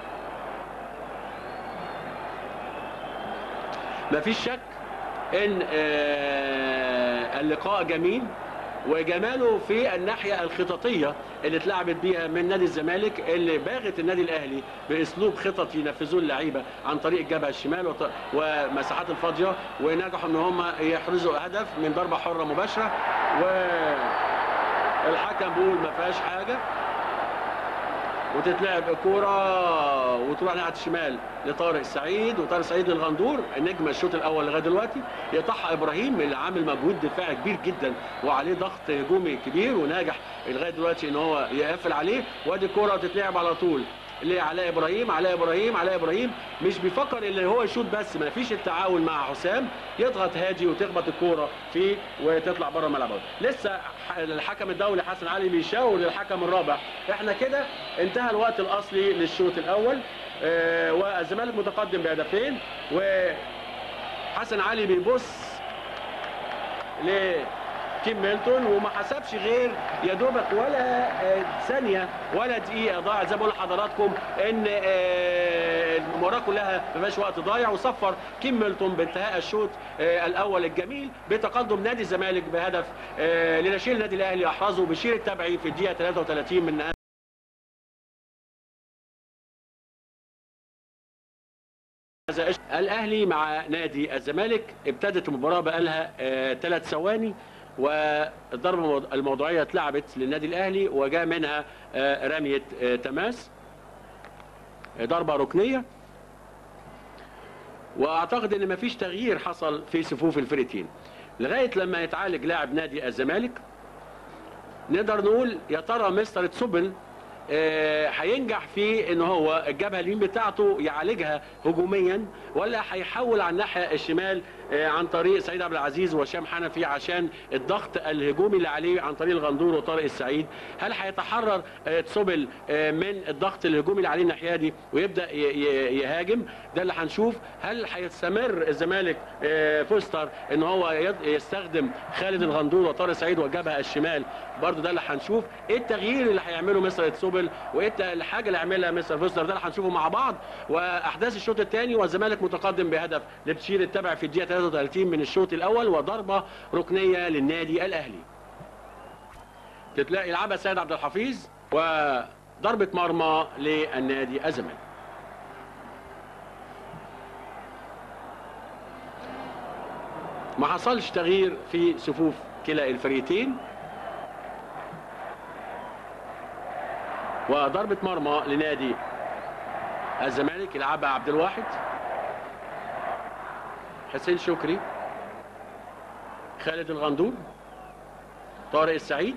مفيش شك ان آه، اللقاء جميل وجماله في الناحيه الخططيه اللي اتلعبت بيها من نادي الزمالك اللي باغت النادي الاهلي باسلوب خططي ينفذوه اللعيبه عن طريق الجبهه الشمال وط- ومساحات الفاضيه ونجحوا ان هم يحرزوا هدف من ضربه حره مباشره والحكم بيقول ما فيهاش حاجه وتتلعب الكوره وتروح ناحيه الشمال لطارق سعيد وطارق سعيد الغندور النجم الشوط الاول لغايه دلوقتي يقطعها ابراهيم اللي عامل مجهود دفاعي كبير جدا وعليه ضغط هجومي كبير وناجح لغايه دلوقتي ان هو يقفل عليه وادي الكوره تتلعب على طول لعلاء ابراهيم علاء ابراهيم علاء ابراهيم مش بيفكر ان هو يشوط بس ما فيش التعاون مع حسام يضغط هادي وتخبط الكوره فيه وتطلع بره الملعب لسه ح- الحكم الدولي حسن علي بيشاور للحكم الرابع احنا كده انتهى الوقت الاصلي للشوط الاول آه، والزمالك متقدم بهدفين وحسن علي بيبص لكيم ميلتون وما حسبش غير يا دوبك ولا آه، ثانيه ولا دقيقه ضاعت زي ما بقول لحضراتكم ان آه، المباراه كلها ما فيهاش وقت ضايع وصفر كيم ميلتون بانتهاء الشوط آه، الاول الجميل بتقدم نادي الزمالك بهدف آه، لنشيل النادي الاهلي احرزه بشير التبعي في الدقيقه 33 من نهايه هذا إيش؟ الاهلي مع نادي الزمالك ابتدت المباراه بقى لها ثلاث ثواني والضربه الموض- الموضوعيه اتلعبت للنادي الاهلي وجاء منها آه، رميه آه، تماس آه، ضربه ركنيه واعتقد ان مفيش تغيير حصل في صفوف الفرقتين لغايه لما يتعالج لاعب نادي الزمالك نقدر نقول يا ترى مستر تسوبل آه، هينجح في ان هو الجبهه اليمين بتاعته يعالجها هجوميا ولا هيحول على الناحيه الشمال آه، عن طريق سعيد عبد العزيز وهشام حنفي عشان الضغط الهجومي اللي عليه عن طريق الغندور وطارق السعيد هل هيتحرر آه، تسوبل آه، من الضغط الهجومي اللي عليه الناحيه دي ويبدا ي- ي- يهاجم ده اللي هنشوف هل هيستمر الزمالك آه، فوستر ان هو يد- يستخدم خالد الغندور وطارق سعيد والجبهه الشمال برضو ده اللي هنشوف ايه التغيير اللي هيعمله مستر تسوبل وايه الت- الحاجه اللي هيعملها مستر فوستر ده اللي هنشوفه مع بعض واحداث الشوط الثاني والزمالك متقدم بهدف لبشير التبع في الدقيقه 33 من الشوط الاول وضربه ركنيه للنادي الاهلي تتلاقي يلعبها سيد عبد الحفيظ وضربه مرمى للنادي الزمالك ما حصلش تغيير في صفوف كلا الفريقين وضربة مرمى لنادي الزمالك يلعبها عبد الواحد حسين شكري خالد الغندور طارق السعيد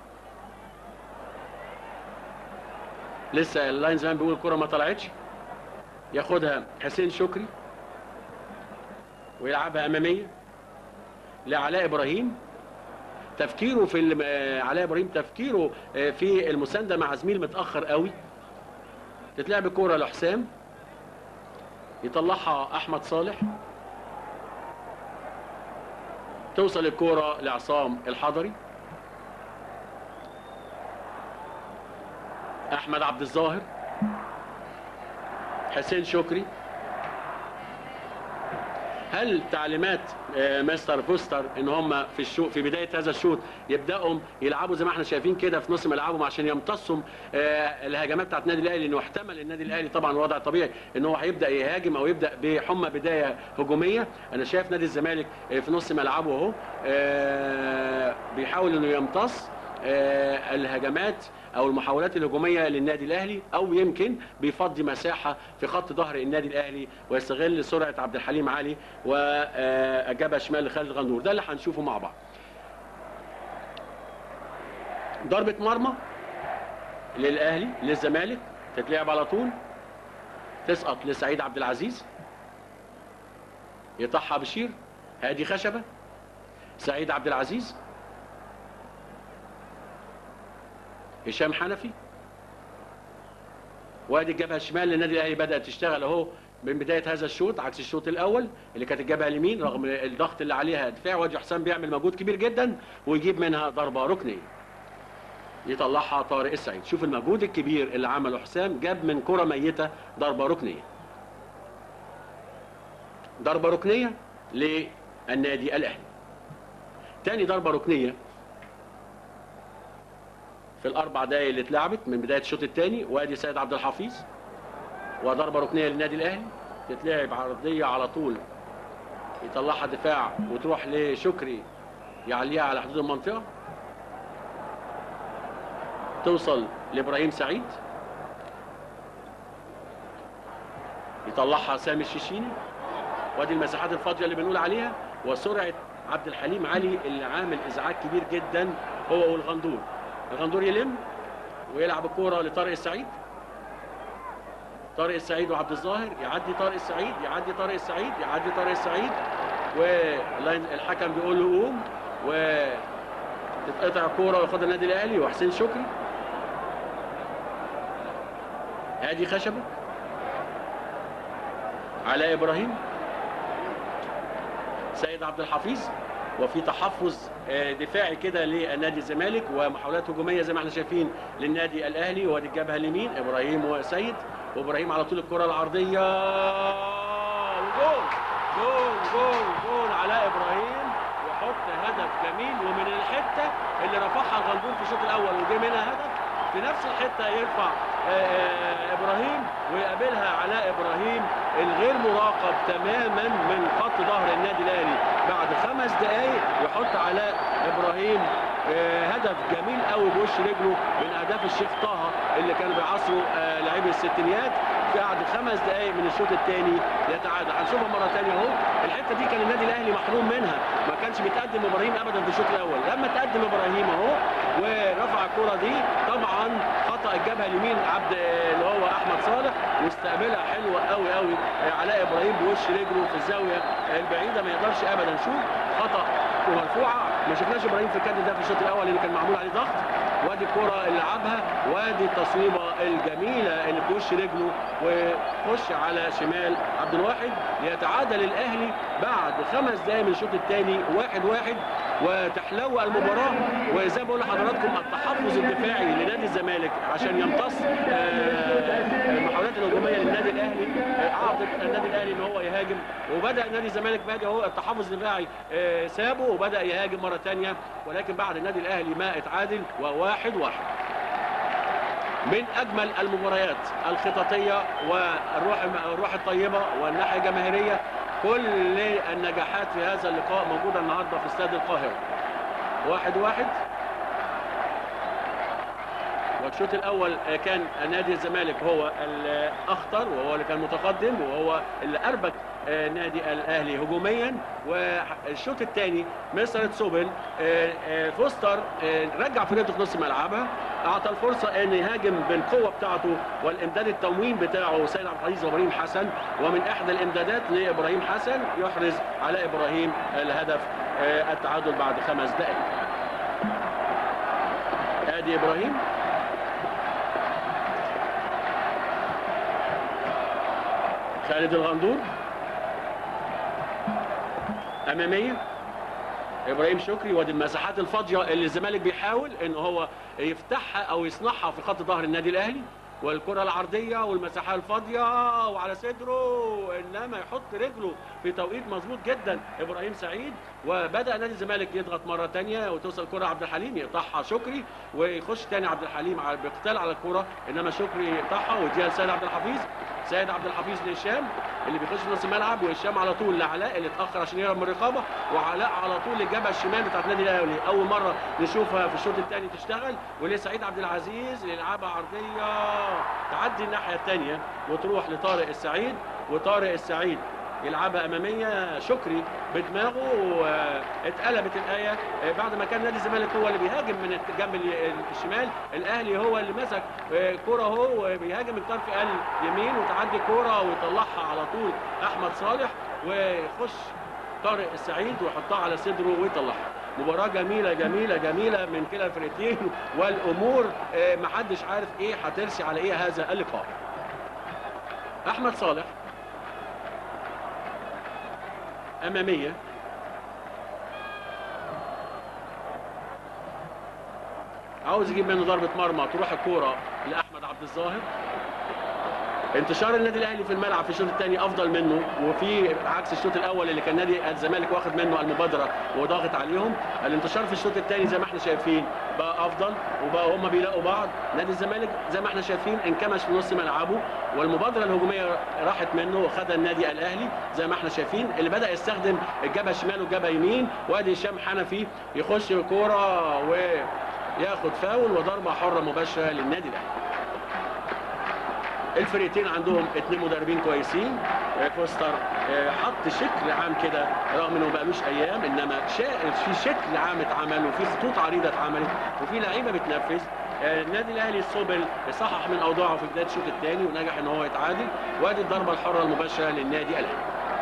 لسه اللاين زمان بيقول الكرة ما طلعتش ياخدها حسين شكري ويلعبها أمامية لعلاء إبراهيم تفكيره في الم- آه، علاء ابراهيم تفكيره آه، في المسانده مع زميل متاخر قوي تتلعب الكوره لحسام يطلعها احمد صالح توصل الكوره لعصام الحضري احمد عبد الظاهر حسين شكري هل تعليمات آه، مستر فوستر ان هم في الشوط في بدايه هذا الشوط يبداوا يلعبوا زي ما احنا شايفين كده في نص ملعبهم عشان يمتصوا آه، الهجمات بتاعت النادي الاهلي لانه احتمل النادي الاهلي طبعا وضع طبيعي ان هو هيبدا يهاجم او يبدا بحمى بدايه هجوميه انا شايف نادي الزمالك آه، في نص ملعبه اهو آه، بيحاول انه يمتص آه، الهجمات او المحاولات الهجوميه للنادي الاهلي او يمكن بيفضي مساحه في خط ظهر النادي الاهلي ويستغل سرعه عبد الحليم علي واجابها شمال لخالد الغندور ده اللي هنشوفه مع بعض ضربه مرمى للاهلي للزمالك تتلعب على طول تسقط لسعيد عبد العزيز يطحها بشير هادي خشبه سعيد عبد العزيز هشام حنفي وادي الجبهه الشمال للنادي الاهلي بدات تشتغل اهو من بدايه هذا الشوط عكس الشوط الاول اللي كانت الجبهه اليمين رغم الضغط اللي عليها دفاع وادي حسام بيعمل مجهود كبير جدا ويجيب منها ضربه ركنيه يطلعها طارق السعيد شوف المجهود الكبير اللي عمله حسام جاب من كره ميته ضربه ركنيه ضربه ركنيه للنادي الاهلي تاني ضربه ركنيه في الاربع دقايق اللي اتلعبت من بدايه الشوط الثاني وادي سيد عبد الحفيظ وضربه ركنيه للنادي الاهلي تتلعب عرضيه على طول يطلعها دفاع وتروح لشكري يعليها على حدود المنطقه توصل لابراهيم سعيد يطلعها سامي الشيشيني وادي المساحات الفاضيه اللي بنقول عليها وسرعه عبد الحليم علي اللي عامل ازعاج كبير جدا هو والغندور الغندور يلم ويلعب الكوره لطارق السعيد طارق السعيد وعبد الظاهر يعدي طارق السعيد يعدي طارق السعيد يعدي طارق السعيد والحكم بيقول له قوم وتتقطع الكوره وياخدها النادي الاهلي وحسين شكري هادي خشبه علاء ابراهيم سيد عبد الحفيظ وفي تحفظ دفاعي كده لنادي الزمالك ومحاولات هجوميه زي ما احنا شايفين للنادي الاهلي وادي الجبهه اليمين ابراهيم وسيد وابراهيم على طول الكره العرضيه وجول جول جول جول علاء ابراهيم يحط هدف جميل ومن الحته اللي رفعها الغندور في الشوط الاول وجه منها هدف في نفس الحته يرفع ابراهيم ويقابلها علاء ابراهيم الغير مراقب تماما من خط ظهر النادي الاهلي بعد خمس دقائق يحط علاء ابراهيم هدف جميل قوي بوش رجله من اهداف الشيخ طه اللي كانوا بيعصروا لاعبي الستينيات بعد خمس دقائق من الشوط الثاني يتعادل هنشوفها مره ثانيه اهو الحته دي كان النادي الاهلي محروم منها ما كانش بيتقدم ابراهيم ابدا في الشوط الاول لما تقدم ابراهيم اهو ورفع الكره دي طبعا خطا الجبهه اليمين عبد اللي هو احمد صالح واستقبلها حلوه قوي قوي علاء ابراهيم بوش رجله في الزاويه البعيده ما يقدرش ابدا شوف خطا ومرفوعه ما شفناش ابراهيم في الكادر ده في الشوط الاول اللي كان معمول عليه ضغط وادي الكره اللي لعبها وادي التصويبه الجميله اللي بوش رجله وخش على شمال عبد الواحد ليتعادل الاهلي بعد خمس دقائق من الشوط الثاني واحد واحد وتحلو المباراه وزي ما بقول لحضراتكم التحفظ الدفاعي لنادي الزمالك عشان يمتص المحاولات الهجوميه للنادي الاهلي اعطت النادي الاهلي ان هو يهاجم وبدا نادي الزمالك بادئ اهو التحفظ الدفاعي سابه وبدا يهاجم مره ثانيه ولكن بعد النادي الاهلي ما اتعادل وواحد واحد من اجمل المباريات الخططيه والروح الروح الطيبه والناحيه الجماهيريه كل النجاحات في هذا اللقاء موجوده النهارده في استاد القاهره واحد واحد والشوط الاول كان نادي الزمالك هو الاخطر وهو اللي كان متقدم وهو اللي اربك نادي الاهلي هجوميا والشوط الثاني مستر تسوبل فوستر رجع فرقته في نص ملعبها اعطى الفرصه ان يهاجم بالقوه بتاعته والامداد التموين بتاعه سيد عبد العزيز وابراهيم حسن ومن احدى الامدادات لابراهيم حسن يحرز على ابراهيم الهدف التعادل بعد خمس دقائق ادي ابراهيم خالد الغندور اماميه ابراهيم شكري وادي المساحات الفاضيه اللي الزمالك بيحاول ان هو يفتحها او يصنعها في خط ظهر النادي الاهلي والكره العرضيه والمساحه الفاضيه وعلى صدره انما يحط رجله في توقيت مظبوط جدا ابراهيم سعيد وبدا نادي الزمالك يضغط مره ثانيه وتوصل الكره عبد الحليم يقطعها شكري ويخش ثاني عبد الحليم على باقتال على الكره انما شكري يقطعها ويديها لسيد عبد الحفيظ سيد عبد الحفيظ لهشام اللي بيخش في نص الملعب وهشام على طول لعلاء اللي اتاخر عشان يهرب من الرقابه وعلاء على طول للجبهه الشمال بتاعت النادي الاهلي اول مره نشوفها في الشوط الثاني تشتغل ولسعيد عبد العزيز اللي يلعبها عرضيه تعدي الناحيه الثانيه وتروح لطارق السعيد وطارق السعيد يلعبها اماميه شكري بدماغه اتقلبت الايه بعد ما كان نادي الزمالك هو اللي بيهاجم من الجنب الشمال الاهلي هو اللي مسك كوره اهو بيهاجم من طرف اليمين وتعدي كوره ويطلعها على طول احمد صالح ويخش طارق السعيد ويحطها على صدره ويطلعها مباراة جميلة جميلة جميلة من كلا الفرقتين والأمور محدش عارف إيه هترسي على إيه هذا اللقاء احمد صالح اماميه عاوز يجيب منه ضربه مرمى تروح الكوره لاحمد عبد الظاهر انتشار النادي الاهلي في الملعب في الشوط الثاني افضل منه وفي عكس الشوط الاول اللي كان نادي الزمالك واخد منه المبادره وضاغط عليهم الانتشار في الشوط الثاني زي ما احنا شايفين بقى افضل وبقى هم بيلاقوا بعض نادي الزمالك زي ما احنا شايفين انكمش في نص ملعبه والمبادره الهجوميه راحت منه وخدها النادي الاهلي زي ما احنا شايفين اللي بدا يستخدم الجبهه شمال والجبهه يمين وادي هشام حنفي يخش كوره وياخد فاول وضربه حره مباشره للنادي الاهلي الفريقين عندهم اثنين مدربين كويسين فوستر حط شكل عام كده رغم انه ما بقالوش ايام انما في شكل عام اتعمل وفي خطوط عريضه اتعملت وفي لعيبه بتنفذ النادي الاهلي الصوبل صحح من اوضاعه في بدايه الشوط الثاني ونجح ان هو يتعادل وادي الضربه الحره المباشره للنادي الاهلي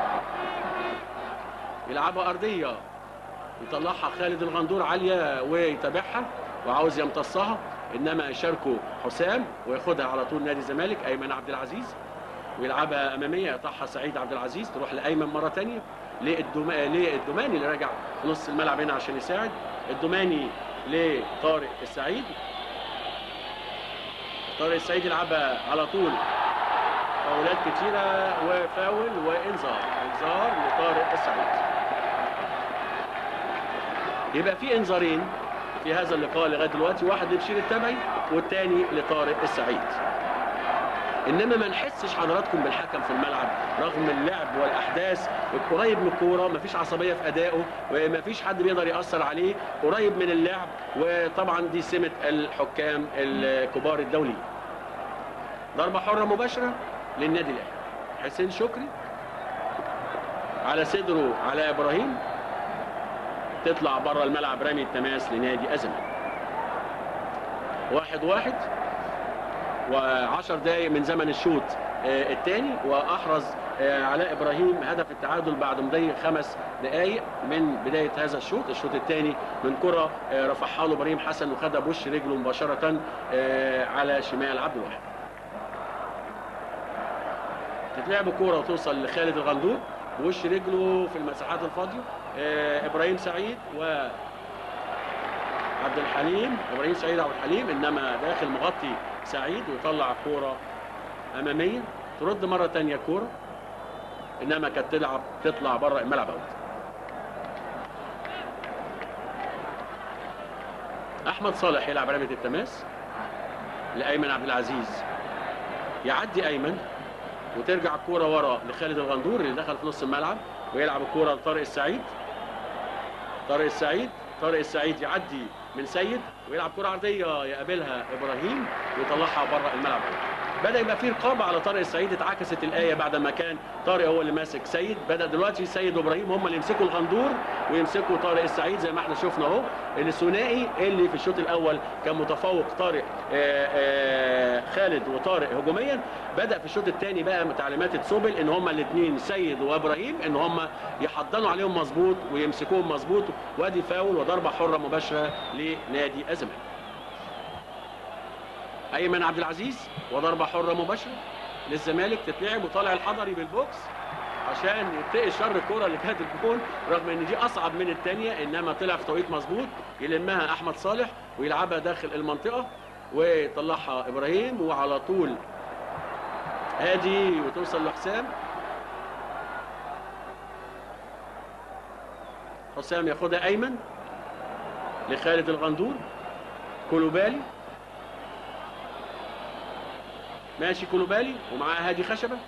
يلعبها ارضيه يطلعها خالد الغندور عاليه ويتابعها وعاوز يمتصها انما يشاركه حسام وياخدها على طول نادي الزمالك ايمن عبد العزيز ويلعبها اماميه يقطعها سعيد عبد العزيز تروح لايمن مره ثانيه للدوما... للدوماني اللي راجع في نص الملعب هنا عشان يساعد الدوماني لطارق السعيد طارق السعيد يلعبها على طول فاولات كتيره وفاول وانذار انذار لطارق السعيد يبقى في انذارين في هذا اللقاء لغايه دلوقتي واحد لبشير التبعي والثاني لطارق السعيد انما ما نحسش حضراتكم بالحكم في الملعب رغم اللعب والاحداث قريب من الكوره مفيش عصبيه في ادائه ومفيش حد بيقدر ياثر عليه قريب من اللعب وطبعا دي سمه الحكام الكبار الدوليين ضربه حره مباشره للنادي الاهلي حسين شكري على صدره على ابراهيم تطلع بره الملعب رمي التماس لنادي الزمالك واحد واحد وعشر دقايق من زمن الشوط الثاني واحرز علاء ابراهيم هدف التعادل بعد مضي خمس دقائق من بدايه هذا الشوط الشوط الثاني من كره رفعها له ابراهيم حسن وخدها بوش رجله مباشره على شمال عبد الواحد تتلعب الكوره وتوصل لخالد الغندور بوش رجله في المساحات الفاضيه ابراهيم سعيد و عبد الحليم ابراهيم سعيد عبد الحليم انما داخل مغطي سعيد ويطلع كوره اماميه ترد مره ثانيه كوره انما كانت تلعب تطلع بره الملعب اوت احمد صالح يلعب رميه التماس لايمن عبد العزيز يعدي ايمن وترجع الكوره ورا لخالد الغندور اللي دخل في نص الملعب ويلعب الكوره لطارق السعيد طارق السعيد طارق السعيد يعدي من سيد ويلعب كره عرضيه يقابلها ابراهيم ويطلعها بره الملعب بدا يبقى في رقابه على طارق السعيد اتعكست الايه بعد ما كان طارق هو اللي ماسك سيد بدا دلوقتي سيد وابراهيم هم اللي يمسكوا الغندور ويمسكوا طارق السعيد زي ما احنا شفنا اهو الثنائي اللي في الشوط الاول كان متفوق طارق آآ آآ خالد وطارق هجوميا بدا في الشوط الثاني بقى تعليمات تسوبل ان هم الاثنين سيد وابراهيم ان هم يحضنوا عليهم مظبوط ويمسكوهم مظبوط وادي فاول وضربه حره مباشره لنادي الزمالك ايمن عبد العزيز وضربه حره مباشره للزمالك تتلعب وطالع الحضري بالبوكس عشان يتقي شر الكره اللي كانت الجون رغم ان دي اصعب من الثانيه انما طلع في توقيت مظبوط يلمها احمد صالح ويلعبها داخل المنطقه ويطلعها ابراهيم وعلى طول هادي وتوصل لحسام حسام ياخدها ايمن لخالد الغندور كولوبالي ماشي كولوبالي ومعاه هادي خشبه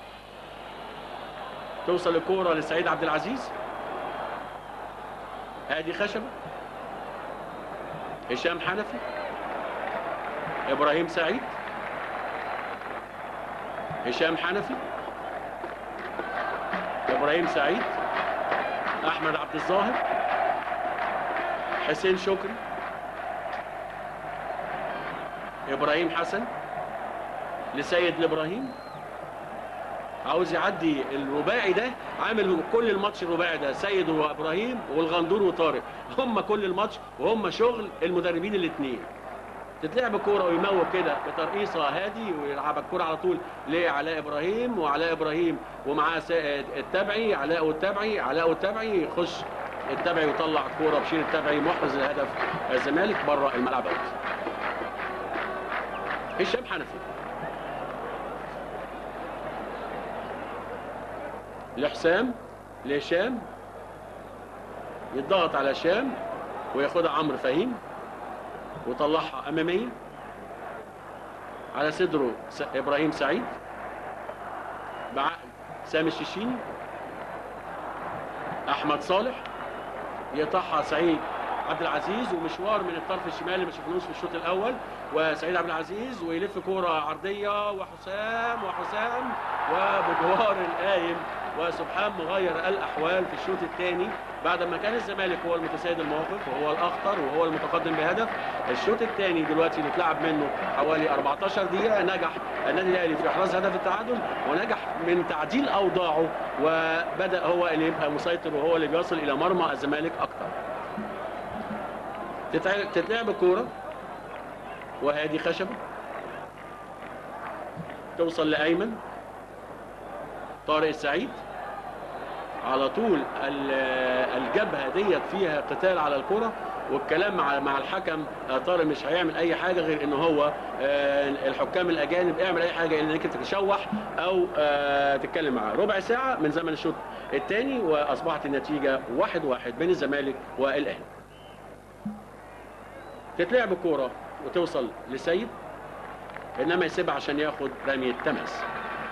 توصل الكوره لسعيد عبد العزيز هادي خشبه هشام حنفي ابراهيم سعيد هشام حنفي ابراهيم سعيد احمد عبد الظاهر حسين شكري ابراهيم حسن لسيد الابراهيم عاوز يعدي الرباعي ده عامل كل الماتش الرباعي ده سيد وابراهيم والغندور وطارق هم كل الماتش وهم شغل المدربين الاثنين تتلعب الكوره ويموت كده بترقيصه هادي ويلعب الكوره على طول لعلاء ابراهيم وعلاء ابراهيم ومعاه سا- التبعي علاء والتبعي علاء والتبعي يخش التبعي ويطلع الكوره بشير التبعي محرز الهدف الزمالك بره الملعب اوت هشام حنفي لحسام لهشام يضغط على هشام وياخدها عمرو فهيم وطلعها اماميه على صدره س- ابراهيم سعيد بعقل سامي الشيشيني احمد صالح يقطعها سعيد عبد العزيز ومشوار من الطرف الشمالي اللي ما شفناهوش في الشوط الاول وسعيد عبد العزيز ويلف كوره عرضيه وحسام وحسام وبجوار القايم وسبحان مغير الاحوال في الشوط الثاني بعد ما كان الزمالك هو المتسيد الموقف وهو الاخطر وهو المتقدم بهدف الشوط الثاني دلوقتي اللي اتلعب منه حوالي 14 دقيقه نجح النادي الاهلي في احراز هدف التعادل ونجح من تعديل اوضاعه وبدا هو اللي يبقى مسيطر وهو اللي بيصل الى مرمى الزمالك اكتر تتع- تتلعب الكوره وهادي خشبه توصل لايمن طارق السعيد على طول ال- الجبهه ديت فيها قتال على الكره والكلام مع مع الحكم آه، طارق مش هيعمل اي حاجه غير ان هو آه، الحكام الاجانب اعمل اي حاجه انك انت تشوح او آه، تتكلم معاه ربع ساعه من زمن الشوط الثاني واصبحت النتيجه واحد واحد بين الزمالك والاهلي تتلعب الكوره وتوصل لسيد انما يسيبها عشان ياخد رميه تماس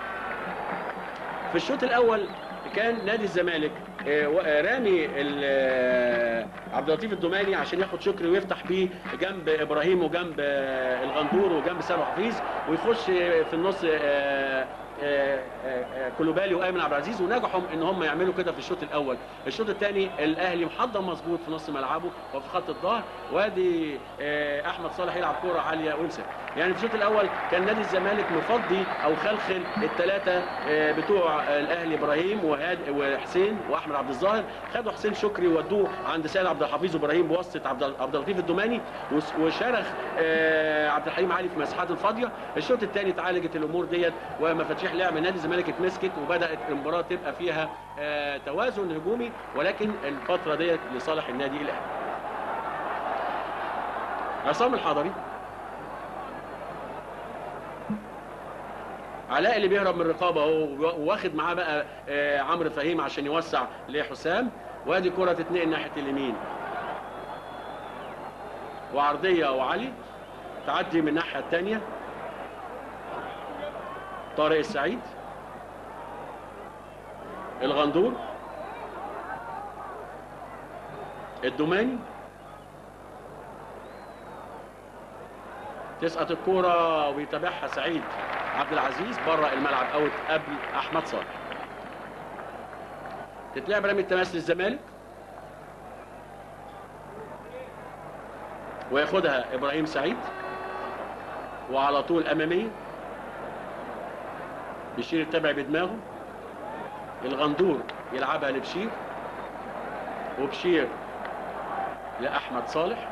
في الشوط الاول كان نادي الزمالك آه، و- آه، رامي ال- آه، عبد اللطيف الدوماني عشان ياخد شكري ويفتح بيه جنب ابراهيم وجنب آه، الغندور وجنب سامح حفيظ ويخش آه، في النص آه، آه، آه، آه، كلوبالي وايمن عبد العزيز ونجحوا ان هم يعملوا كده في الشوط الاول الشوط الثاني الاهلي محضر مظبوط في نص ملعبه وفي خط الظهر وادي آه، احمد صالح يلعب كوره عاليه ويمسك يعني في الشوط الاول كان نادي الزمالك مفضي او خلخل الثلاثه بتوع آه، الاهلي ابراهيم وهاد وحسين واحمد عبد الظاهر خدوا حسين شكري ودوه عند سيد عبد الحفيظ وابراهيم بواسطه عبد عبد اللطيف الدوماني وس- وشرخ آه، عبد الحليم علي في المساحات الفاضيه الشوط الثاني اتعالجت الامور ديت ومفاتيح لعب نادي الزمالك اتمسكت وبدات المباراه تبقى فيها آه، توازن هجومي ولكن الفتره ديت لصالح النادي الاهلي عصام الحضري علاء اللي بيهرب من الرقابه اهو واخد معاه بقى آه، عمرو فهيم عشان يوسع لحسام وادي كره تتنقل ناحيه اليمين وعرضيه وعلي تعدي من الناحيه الثانيه طارق السعيد الغندور الدوماني تسقط الكوره ويتابعها سعيد عبد العزيز بره الملعب اوت قبل احمد صالح تتلعب رمي التماس للزمالك وياخدها ابراهيم سعيد وعلى طول اماميه بشير التبع بدماغه الغندور يلعبها لبشير وبشير لاحمد صالح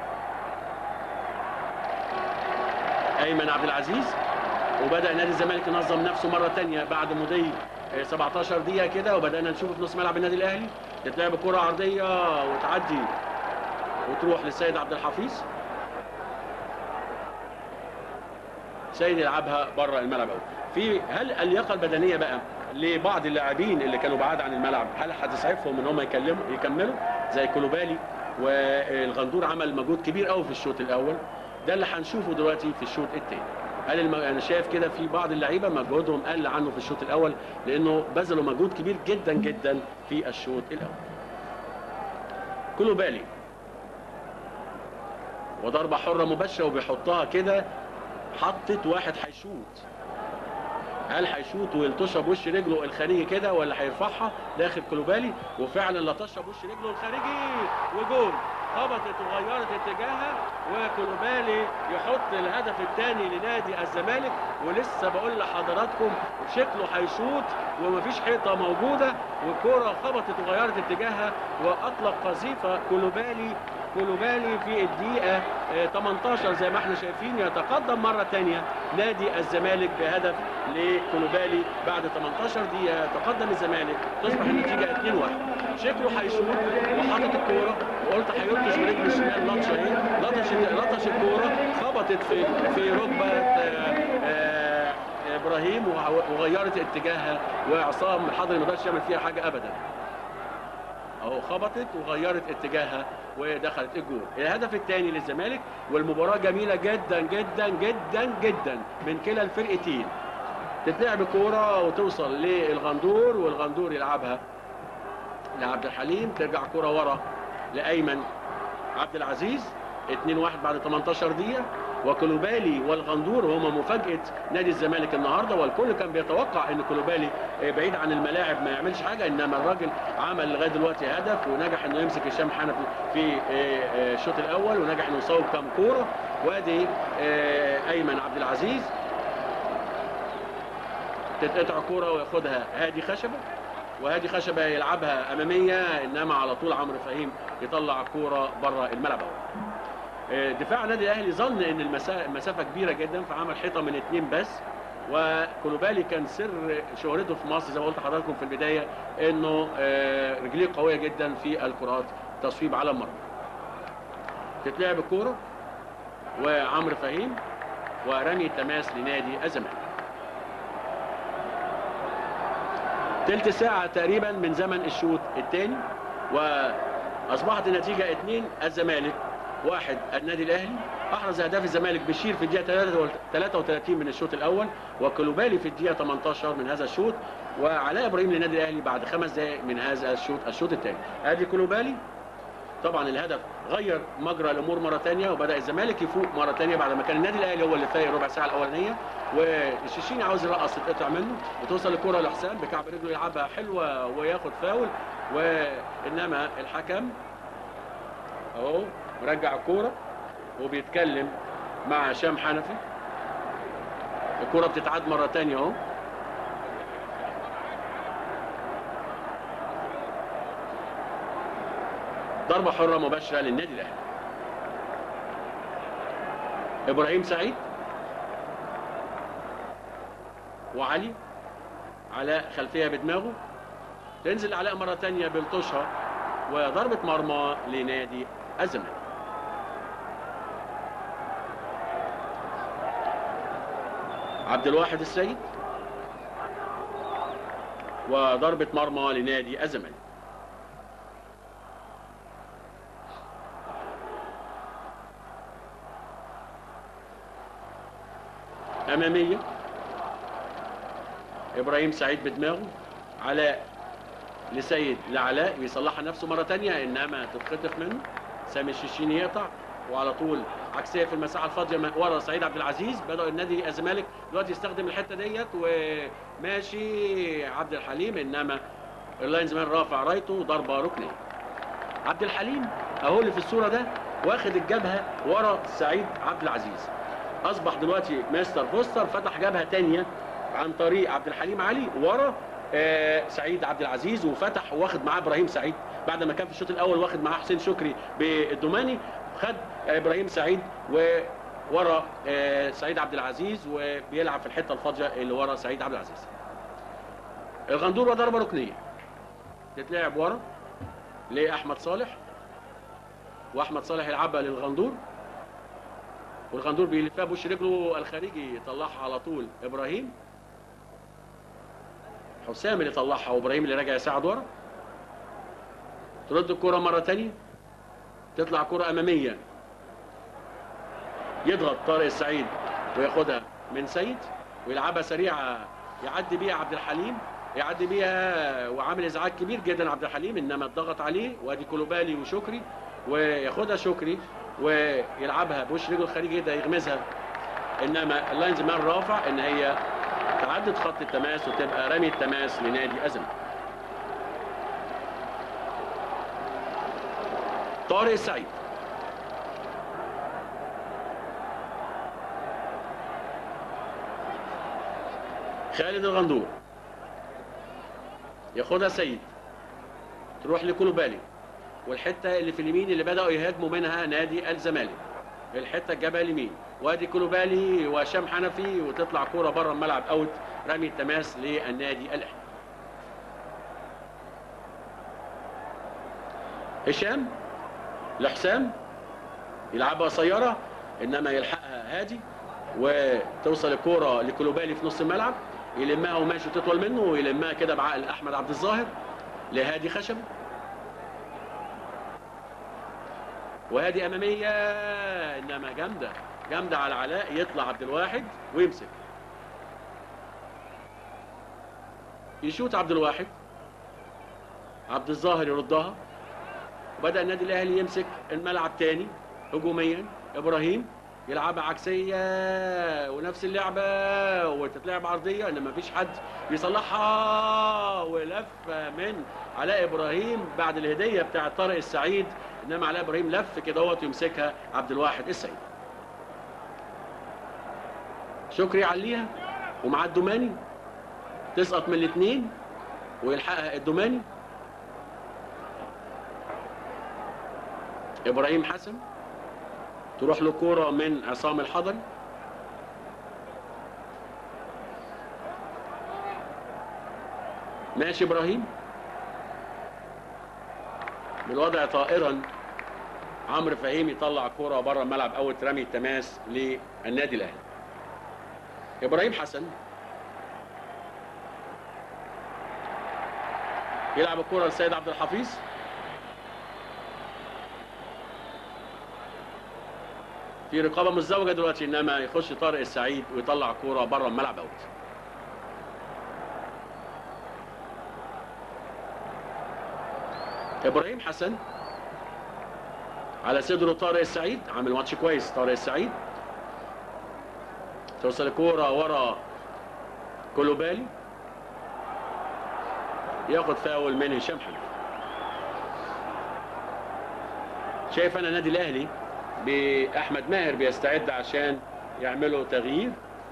ايمن عبد العزيز وبدا نادي الزمالك ينظم نفسه مره تانية بعد مضي آه، 17 دقيقه كده وبدانا نشوفه في نص ملعب النادي الاهلي تتلعب كره عرضيه وتعدي وتروح للسيد عبد الحفيظ سيد يلعبها بره الملعب قوي في هل اللياقه البدنيه بقى لبعض اللاعبين اللي كانوا بعاد عن الملعب هل هتسعفهم ان هم يكلموا يكملوا زي كولوبالي والغندور عمل مجهود كبير قوي في الشوط الاول ده اللي هنشوفه دلوقتي في الشوط الثاني هل الم... انا شايف كده في بعض اللعيبه مجهودهم قل عنه في الشوط الاول لانه بذلوا مجهود كبير جدا جدا في الشوط الاول كولوبالي وضربه حره مباشره وبيحطها كده حطت واحد هيشوط هل هيشوط ويلطشها بوش رجله الخارجي كده ولا هيرفعها داخل كلوبالي وفعلا لطشها بوش رجله الخارجي وجول خبطت وغيرت اتجاهها وكولوبالي يحط الهدف الثاني لنادي الزمالك ولسه بقول لحضراتكم شكله هيشوط ومفيش حيطه موجوده والكوره خبطت وغيرت اتجاهها واطلق قذيفه كولوبالي كولوبالي في الدقيقة آه، 18 زي ما احنا شايفين يتقدم مرة تانية نادي الزمالك بهدف لكولوبالي بعد 18 دقيقة يتقدم الزمالك تصبح النتيجة 2-1 شكله هيشوط وحاطط الكورة وقلت هيلطش برجل الشمال لطشة ايه لطش لطش الكورة خبطت في في ركبة آه، آه، ابراهيم وع- وغيرت اتجاهها وعصام الحضري ما قدرش يعمل فيها حاجة ابدا اهو خبطت وغيرت اتجاهها ودخلت الجول الهدف الثاني للزمالك والمباراه جميله جدا جدا جدا جدا من كلا الفرقتين تتلعب كوره وتوصل للغندور والغندور يلعبها لعبد الحليم ترجع كوره ورا لايمن عبد العزيز 2-1 بعد 18 دقيقه وكولوبالي والغندور هما مفاجاه نادي الزمالك النهارده والكل كان بيتوقع ان كولوبالي آه، بعيد عن الملاعب ما يعملش حاجه انما الراجل عمل لغايه دلوقتي هدف ونجح انه يمسك هشام حنفي في آه، آه، الشوط الاول ونجح انه يصوب كام كوره وادي آه، ايمن عبد العزيز تتقطع كوره وياخدها هادي خشبه وهادي خشبه يلعبها اماميه انما على طول عمرو فهيم يطلع كوره بره الملعب أهو. آه، دفاع النادي الاهلي ظن ان المسا- المسافه كبيره جدا فعمل حيطه من اتنين بس وكولوبالي كان سر شهرته في مصر زي ما قلت لحضراتكم في البدايه انه آه، رجليه قويه جدا في الكرات تصويب على المرمى تتلعب الكوره وعمرو فهيم ورمي تماس لنادي الزمالك تلت ساعة تقريبا من زمن الشوط الثاني وأصبحت النتيجة اثنين الزمالك واحد النادي الأهلي أحرز أهداف الزمالك بشير في الدقيقة 33 من الشوط الأول وكلوبالي في الدقيقة 18 من هذا الشوط وعلاء إبراهيم للنادي الأهلي بعد خمس دقائق من هذا الشوط الشوط الثاني أدي كلوبالي طبعا الهدف غير مجرى الامور مره ثانيه وبدا الزمالك يفوق مره ثانيه بعد ما كان النادي الاهلي هو اللي فايق ربع ساعه الاولانيه والشيشيني عاوز يرقص تتقطع منه وتوصل الكره لحسام بكعب رجله يلعبها حلوه وياخد فاول وانما الحكم اهو مرجع الكوره وبيتكلم مع هشام حنفي الكوره بتتعاد مره ثانيه اهو ضربة حرة مباشرة للنادي الأهلي. إبراهيم سعيد وعلي علاء خلفية بدماغه تنزل علاء مرة تانية بيلطشها وضربة مرمى لنادي الزمالك. عبد الواحد السيد وضربة مرمى لنادي الزمالك. أمامية إبراهيم سعيد بدماغه علاء لسيد لعلاء بيصلحها نفسه مرة تانية إنما تتخطف منه سامي الشيشيني يقطع وعلى طول عكسية في المساحة الفاضية م- ورا سعيد عبد العزيز بدأ النادي الزمالك دلوقتي يستخدم الحتة ديت وماشي عبد الحليم إنما اللاينز مان رافع رايته ضربة ركنية عبد الحليم أهو اللي في الصورة ده واخد الجبهة ورا سعيد عبد العزيز اصبح دلوقتي مستر فوستر فتح جبهه تانية عن طريق عبد الحليم علي ورا آه، سعيد عبد العزيز وفتح واخد معاه ابراهيم سعيد بعد ما كان في الشوط الاول واخد معاه حسين شكري بالدوماني خد ابراهيم سعيد وورا آه، سعيد عبد العزيز وبيلعب في الحته الفاضيه اللي ورا سعيد عبد العزيز الغندور وضربه ركنيه تتلعب ورا لاحمد صالح واحمد صالح يلعبها للغندور والغندور بيلفها بوش رجله الخارجي يطلعها على طول ابراهيم حسام اللي طلعها وابراهيم اللي راجع يساعد ورا ترد الكرة مرة تانية تطلع كرة أمامية يضغط طارق السعيد وياخدها من سيد ويلعبها سريعة يعدي بيها عبد الحليم يعدي بيها وعامل ازعاج كبير جدا عبد الحليم انما اتضغط عليه وادي كولوبالي وشكري وياخدها شكري ويلعبها بوش رجله الخارجي ده يغمزها انما اللاينز مان رافع ان هي تعدد خط التماس وتبقى رمي التماس لنادي ازمه طارق السعيد خالد الغندور ياخدها سيد تروح لكولوبالي والحته اللي في اليمين اللي بداوا يهاجموا منها نادي الزمالك الحته الجبهه اليمين وادي كولوبالي وهشام حنفي وتطلع كوره بره الملعب اوت رمي التماس للنادي الاهلي هشام لحسام يلعبها قصيره انما يلحقها هادي وتوصل الكوره لكولوبالي في نص الملعب يلمها وماشي وتطول منه ويلمها كده بعقل احمد عبد الظاهر لهادي خشب وهادي اماميه انما جامده جامده على علاء يطلع عبد الواحد ويمسك يشوت عبد الواحد عبد الظاهر يردها وبدا النادي الاهلي يمسك الملعب تاني هجوميا ابراهيم يلعبها عكسيه ونفس اللعبه وتتلعب عرضيه ان مفيش حد بيصلحها ولف من علاء ابراهيم بعد الهديه بتاعه طارق السعيد انما علاء ابراهيم لف كده اهوت ويمسكها عبد الواحد السعيد شكري يعليها ومع الدوماني تسقط من الاثنين ويلحقها الدوماني ابراهيم حسن تروح له كوره من عصام الحضري ماشي ابراهيم بالوضع طائرا عمرو فهيم يطلع كوره بره الملعب او رمي التماس للنادي الاهلي ابراهيم حسن يلعب الكوره للسيد عبد الحفيظ في رقابه مزدوجه دلوقتي انما يخش طارق السعيد ويطلع كوره بره الملعب اوت ابراهيم حسن على صدره طارق السعيد عامل ماتش كويس طارق السعيد توصل الكوره ورا كولوبالي ياخد فاول من هشام حنفي شايف انا النادي الاهلي باحمد ماهر بيستعد عشان يعملوا تغيير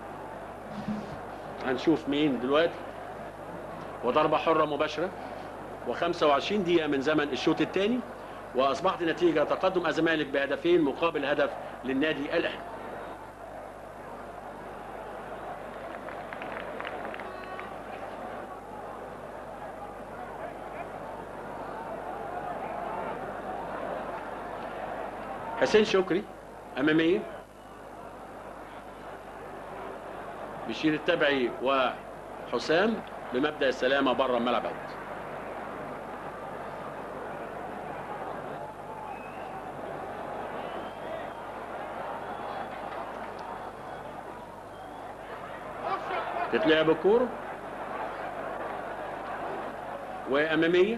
هنشوف مين دلوقتي وضربه حره مباشره و25 دقيقه من زمن الشوط الثاني واصبحت النتيجه تقدم الزمالك بهدفين مقابل هدف للنادي الاهلي حسين شكري اماميه بشير التبعي وحسام بمبدا السلامه بره الملعب اوت تتلعب الكوره واماميه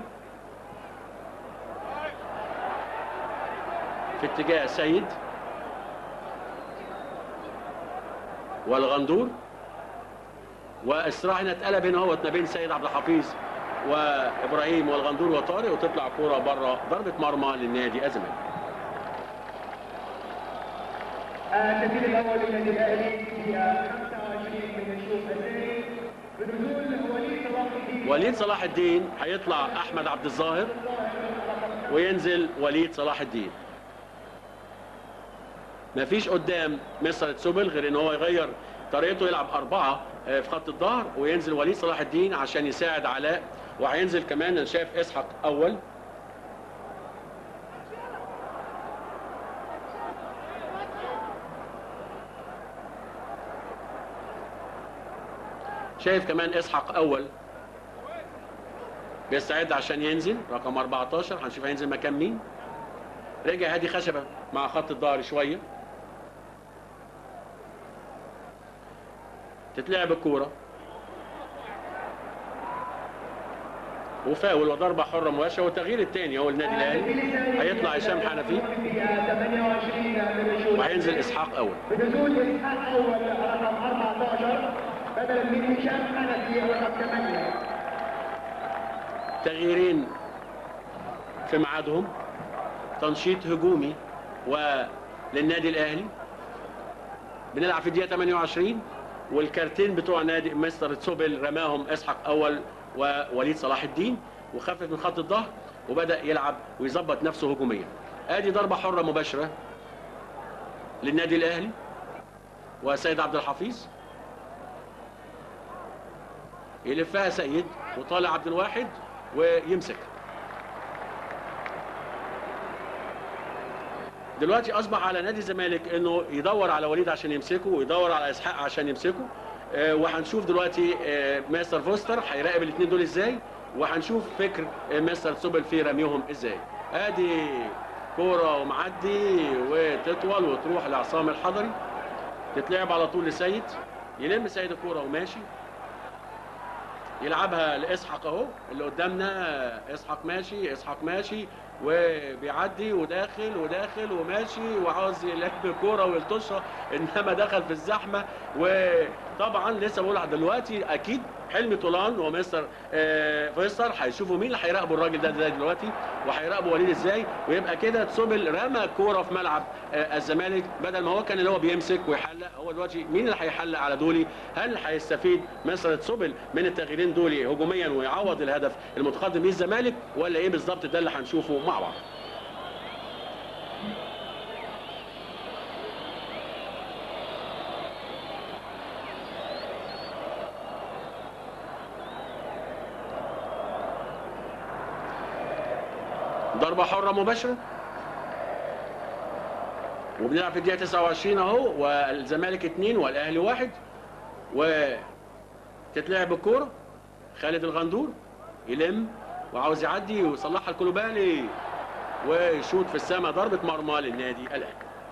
في اتجاه سيد والغندور والصراع هنا اتقلب هنا اهوت ما بين سيد عبد الحفيظ وابراهيم والغندور وطارق وتطلع كوره بره ضربه مرمى للنادي الزمالك التسجيل الاول للنادي الاهلي في 25 من الشوط الثاني بنزول وليد صلاح الدين وليد صلاح الدين هيطلع احمد عبد الظاهر وينزل وليد صلاح الدين مفيش قدام مستر تسوبل غير ان هو يغير طريقته يلعب أربعة آه، في خط الظهر وينزل وليد صلاح الدين عشان يساعد علاء وهينزل كمان انا شايف اسحق اول شايف كمان اسحق اول بيستعد عشان ينزل رقم 14 هنشوف هينزل مكان مين رجع هادي خشبه مع خط الظهر شويه تتلعب الكوره وفاول وضربه حره مباشره والتغيير الثاني هو النادي الاهلي هيطلع هشام حنفي في 28 من الشوط وهينزل اسحاق اول بنزول اسحاق اول رقم 14 بدلا من هشام حنفي رقم 8 تغييرين في ميعادهم تنشيط هجومي وللنادي الاهلي بنلعب في الدقيقه 28 والكارتين بتوع نادي مستر تسوبل رماهم اسحق اول ووليد صلاح الدين وخفف من خط الظهر وبدا يلعب ويظبط نفسه هجوميا ادي ضربه حره مباشره للنادي الاهلي وسيد عبد الحفيظ يلفها سيد وطالع عبد الواحد ويمسك دلوقتي اصبح على نادي الزمالك انه يدور على وليد عشان يمسكه ويدور على اسحاق عشان يمسكه آه، وهنشوف دلوقتي آه، مستر فوستر هيراقب الاثنين دول ازاي وهنشوف فكر آه، مستر سوبل في رميهم ازاي ادي كوره ومعدي وتطول وتروح لعصام الحضري تتلعب على طول لسيد يلم سيد الكوره وماشي يلعبها لاسحاق اهو اللي قدامنا اسحاق ماشي اسحاق ماشي وبيعدي وداخل وداخل وماشي وعاوز يلعب الكوره ويلطشها انما دخل في الزحمه وطبعا لسه بقول لحد دلوقتي اكيد حلمي طولان ومستر آه، فيصل هيشوفوا مين اللي هيراقبوا الراجل ده, ده دلوقتي وهيراقبوا وليد ازاي ويبقى كده تسوبل رمى كوره في ملعب آه، الزمالك بدل ما هو كان اللي هو بيمسك ويحلق هو دلوقتي مين اللي هيحلق على دولي هل هيستفيد مستر تسوبل من التغييرين دولي هجوميا ويعوض الهدف المتقدم بيه الزمالك ولا ايه بالظبط ده اللي هنشوفه مع بعض ضربة حرة مباشرة وبنلعب في الدقيقة 29 اهو والزمالك اثنين والاهلي واحد وتتلعب الكورة خالد الغندور يلم وعاوز يعدي ويصلحها الكلوبالي ويشوط في السماء ضربة مرمى للنادي الاهلي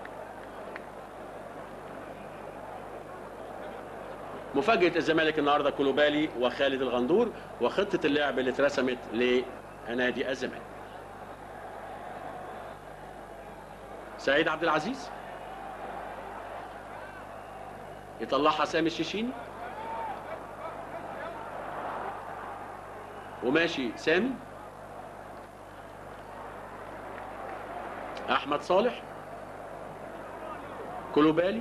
مفاجأة الزمالك النهارده كلوبالي وخالد الغندور وخطة اللعب اللي اترسمت لنادي الزمالك سعيد عبد العزيز يطلعها سامي الشيشيني وماشي سامي احمد صالح كلوبالي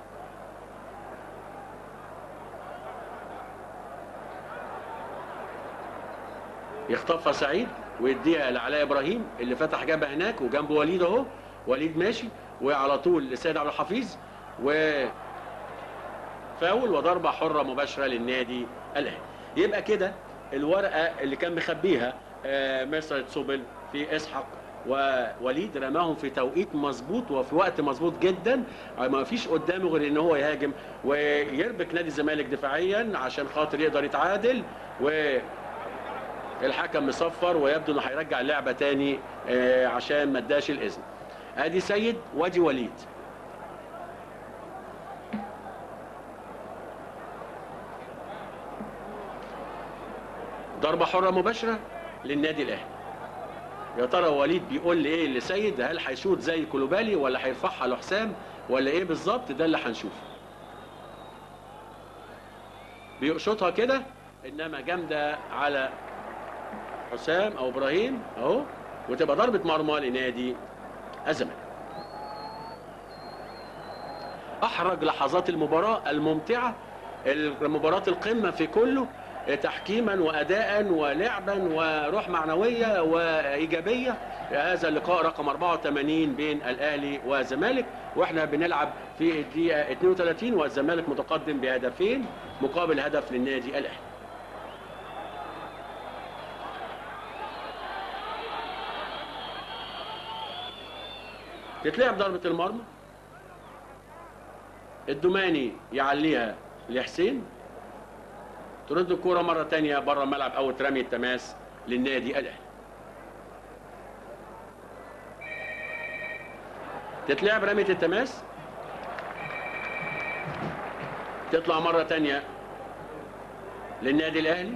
يخطفها سعيد ويديها لعلاء ابراهيم اللي فتح جبهه هناك وجنبه وليد اهو وليد ماشي وعلى طول لسيد عبد الحفيظ و فاول وضربه حره مباشره للنادي الاهلي يبقى كده الورقه اللي كان مخبيها آه، مستر تسوبل في اسحاق ووليد رماهم في توقيت مظبوط وفي وقت مظبوط جدا ما فيش قدامه غير ان هو يهاجم ويربك نادي الزمالك دفاعيا عشان خاطر يقدر يتعادل و الحكم مصفر ويبدو انه هيرجع اللعبه تاني آه، عشان ما اداش الاذن ادي سيد وادي وليد ضربه حره مباشره للنادي الاهلي يا ترى وليد بيقول لي ايه لسيد هل هيشوط زي كلوبالي ولا هيرفعها لحسام ولا ايه بالظبط ده اللي هنشوفه بيقشطها كده انما جامده على حسام او ابراهيم اهو وتبقى ضربه مرمى لنادي الزمالك احرج لحظات المباراه الممتعه مباراه القمه في كله تحكيما واداء ولعبا وروح معنويه وايجابيه هذا اللقاء رقم 84 بين الاهلي والزمالك واحنا بنلعب في الدقيقه 32 والزمالك متقدم بهدفين مقابل هدف للنادي الاهلي تتلعب ضربة المرمى الدوماني يعليها لحسين ترد الكرة مرة تانية بره الملعب أو ترمي التماس للنادي الأهلي تتلعب رمية التماس تطلع مرة تانية للنادي الأهلي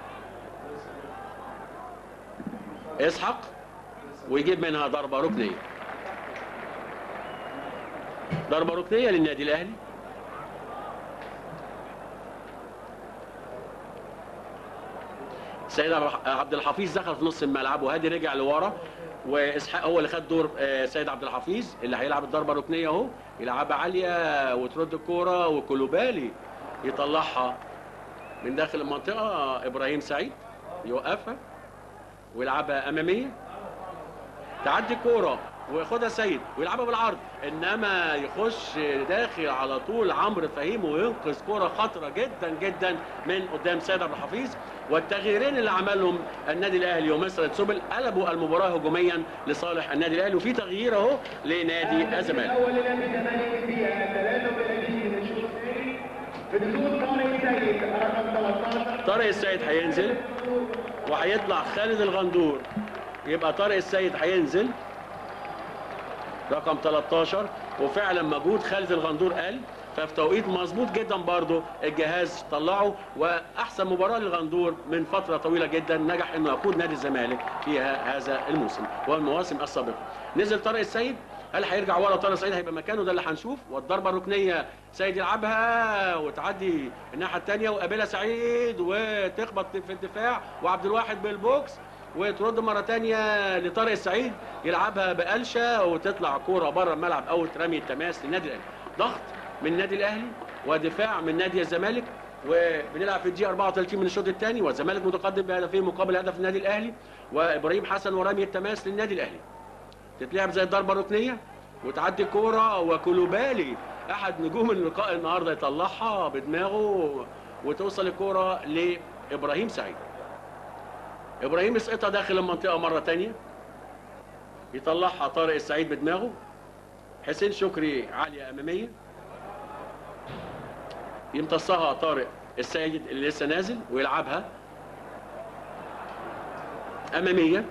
اسحق ويجيب منها ضربة ركنية ضربة ركنية للنادي الأهلي سيد عبد الحفيظ دخل في نص الملعب وهادي رجع لورا واسحاق هو اللي خد دور آه، سيد عبد الحفيظ اللي هيلعب الضربه الركنيه اهو يلعبها عاليه وترد الكوره وكولوبالي يطلعها من داخل المنطقه ابراهيم سعيد يوقفها ويلعبها اماميه تعدي كوره وياخدها سيد ويلعبها بالعرض انما يخش داخل على طول عمرو فهيم وينقذ كوره خطره جدا جدا من قدام سيد عبد الحفيظ والتغييرين اللي عملهم النادي الاهلي ومصر سبل قلبوا المباراه هجوميا لصالح النادي الاهلي وفي تغيير اهو لنادي الزمالك الأول لنادي الزمالك الدقيقة 33 من الشوط الثاني بنزول طارق سيد رقم 13 طارق السيد هينزل وهيطلع خالد الغندور يبقى طارق السيد هينزل رقم 13 وفعلا مجهود خالد الغندور قل ففي توقيت مظبوط جدا برضه الجهاز طلعه واحسن مباراه للغندور من فتره طويله جدا نجح انه يقود نادي الزمالك فيها هذا الموسم والمواسم السابقه نزل طارق السيد هل هيرجع ورا طارق السيد هيبقى مكانه ده اللي هنشوف والضربه الركنيه سيد يلعبها وتعدي الناحيه الثانيه وقابلها سعيد وتخبط في الدفاع وعبد الواحد بالبوكس وترد مره تانية لطارق السعيد يلعبها بقلشه وتطلع كوره بره الملعب او ترمي التماس للنادي الاهلي ضغط من النادي الاهلي ودفاع من نادي الزمالك وبنلعب في الدقيقه 34 من الشوط الثاني والزمالك متقدم بهدفين مقابل هدف النادي الاهلي وابراهيم حسن ورمي التماس للنادي الاهلي تتلعب زي الضربه الركنيه وتعدي كوره وكولوبالي احد نجوم اللقاء النهارده يطلعها بدماغه وتوصل الكوره لابراهيم سعيد ابراهيم يسقطها داخل المنطقه مره تانية يطلعها طارق السعيد بدماغه حسين شكري عاليه اماميه يمتصها طارق السيد اللي لسه نازل ويلعبها اماميه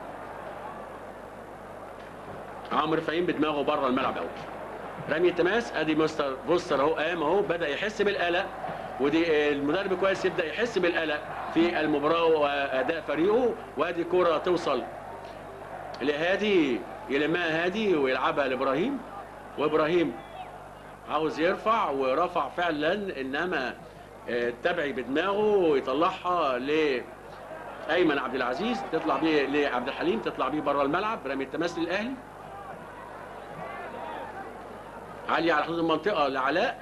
عمرو فهيم بدماغه بره الملعب اهو رمي التماس ادي مستر بوستر اهو قام اهو بدا يحس بالقلق ودي المدرب كويس يبدا يحس بالقلق في المباراه واداء فريقه وادي كوره توصل لهادي يلمها هادي ويلعبها لابراهيم وابراهيم عاوز يرفع ورفع فعلا انما آه، تبعي بدماغه ويطلعها لايمن عبد العزيز تطلع بيه لعبد الحليم تطلع بيه بره الملعب رمي التماس للاهلي عالية على حدود المنطقة لعلاء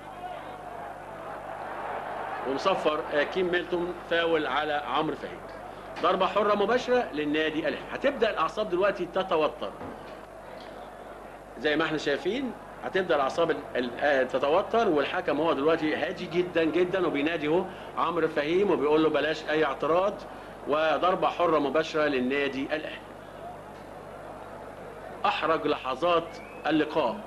ومصفر آه، كيم ميلتون فاول على عمرو فهيم ضربة حرة مباشرة للنادي الأهلي هتبدأ الأعصاب دلوقتي تتوتر زي ما احنا شايفين هتبدا الاعصاب ال- ال- آه، تتوتر والحكم هو دلوقتي هادي جدا جدا وبينادي اهو عمرو فهيم وبيقول له بلاش اي اعتراض وضربه حره مباشره للنادي الاهلي احرج لحظات اللقاء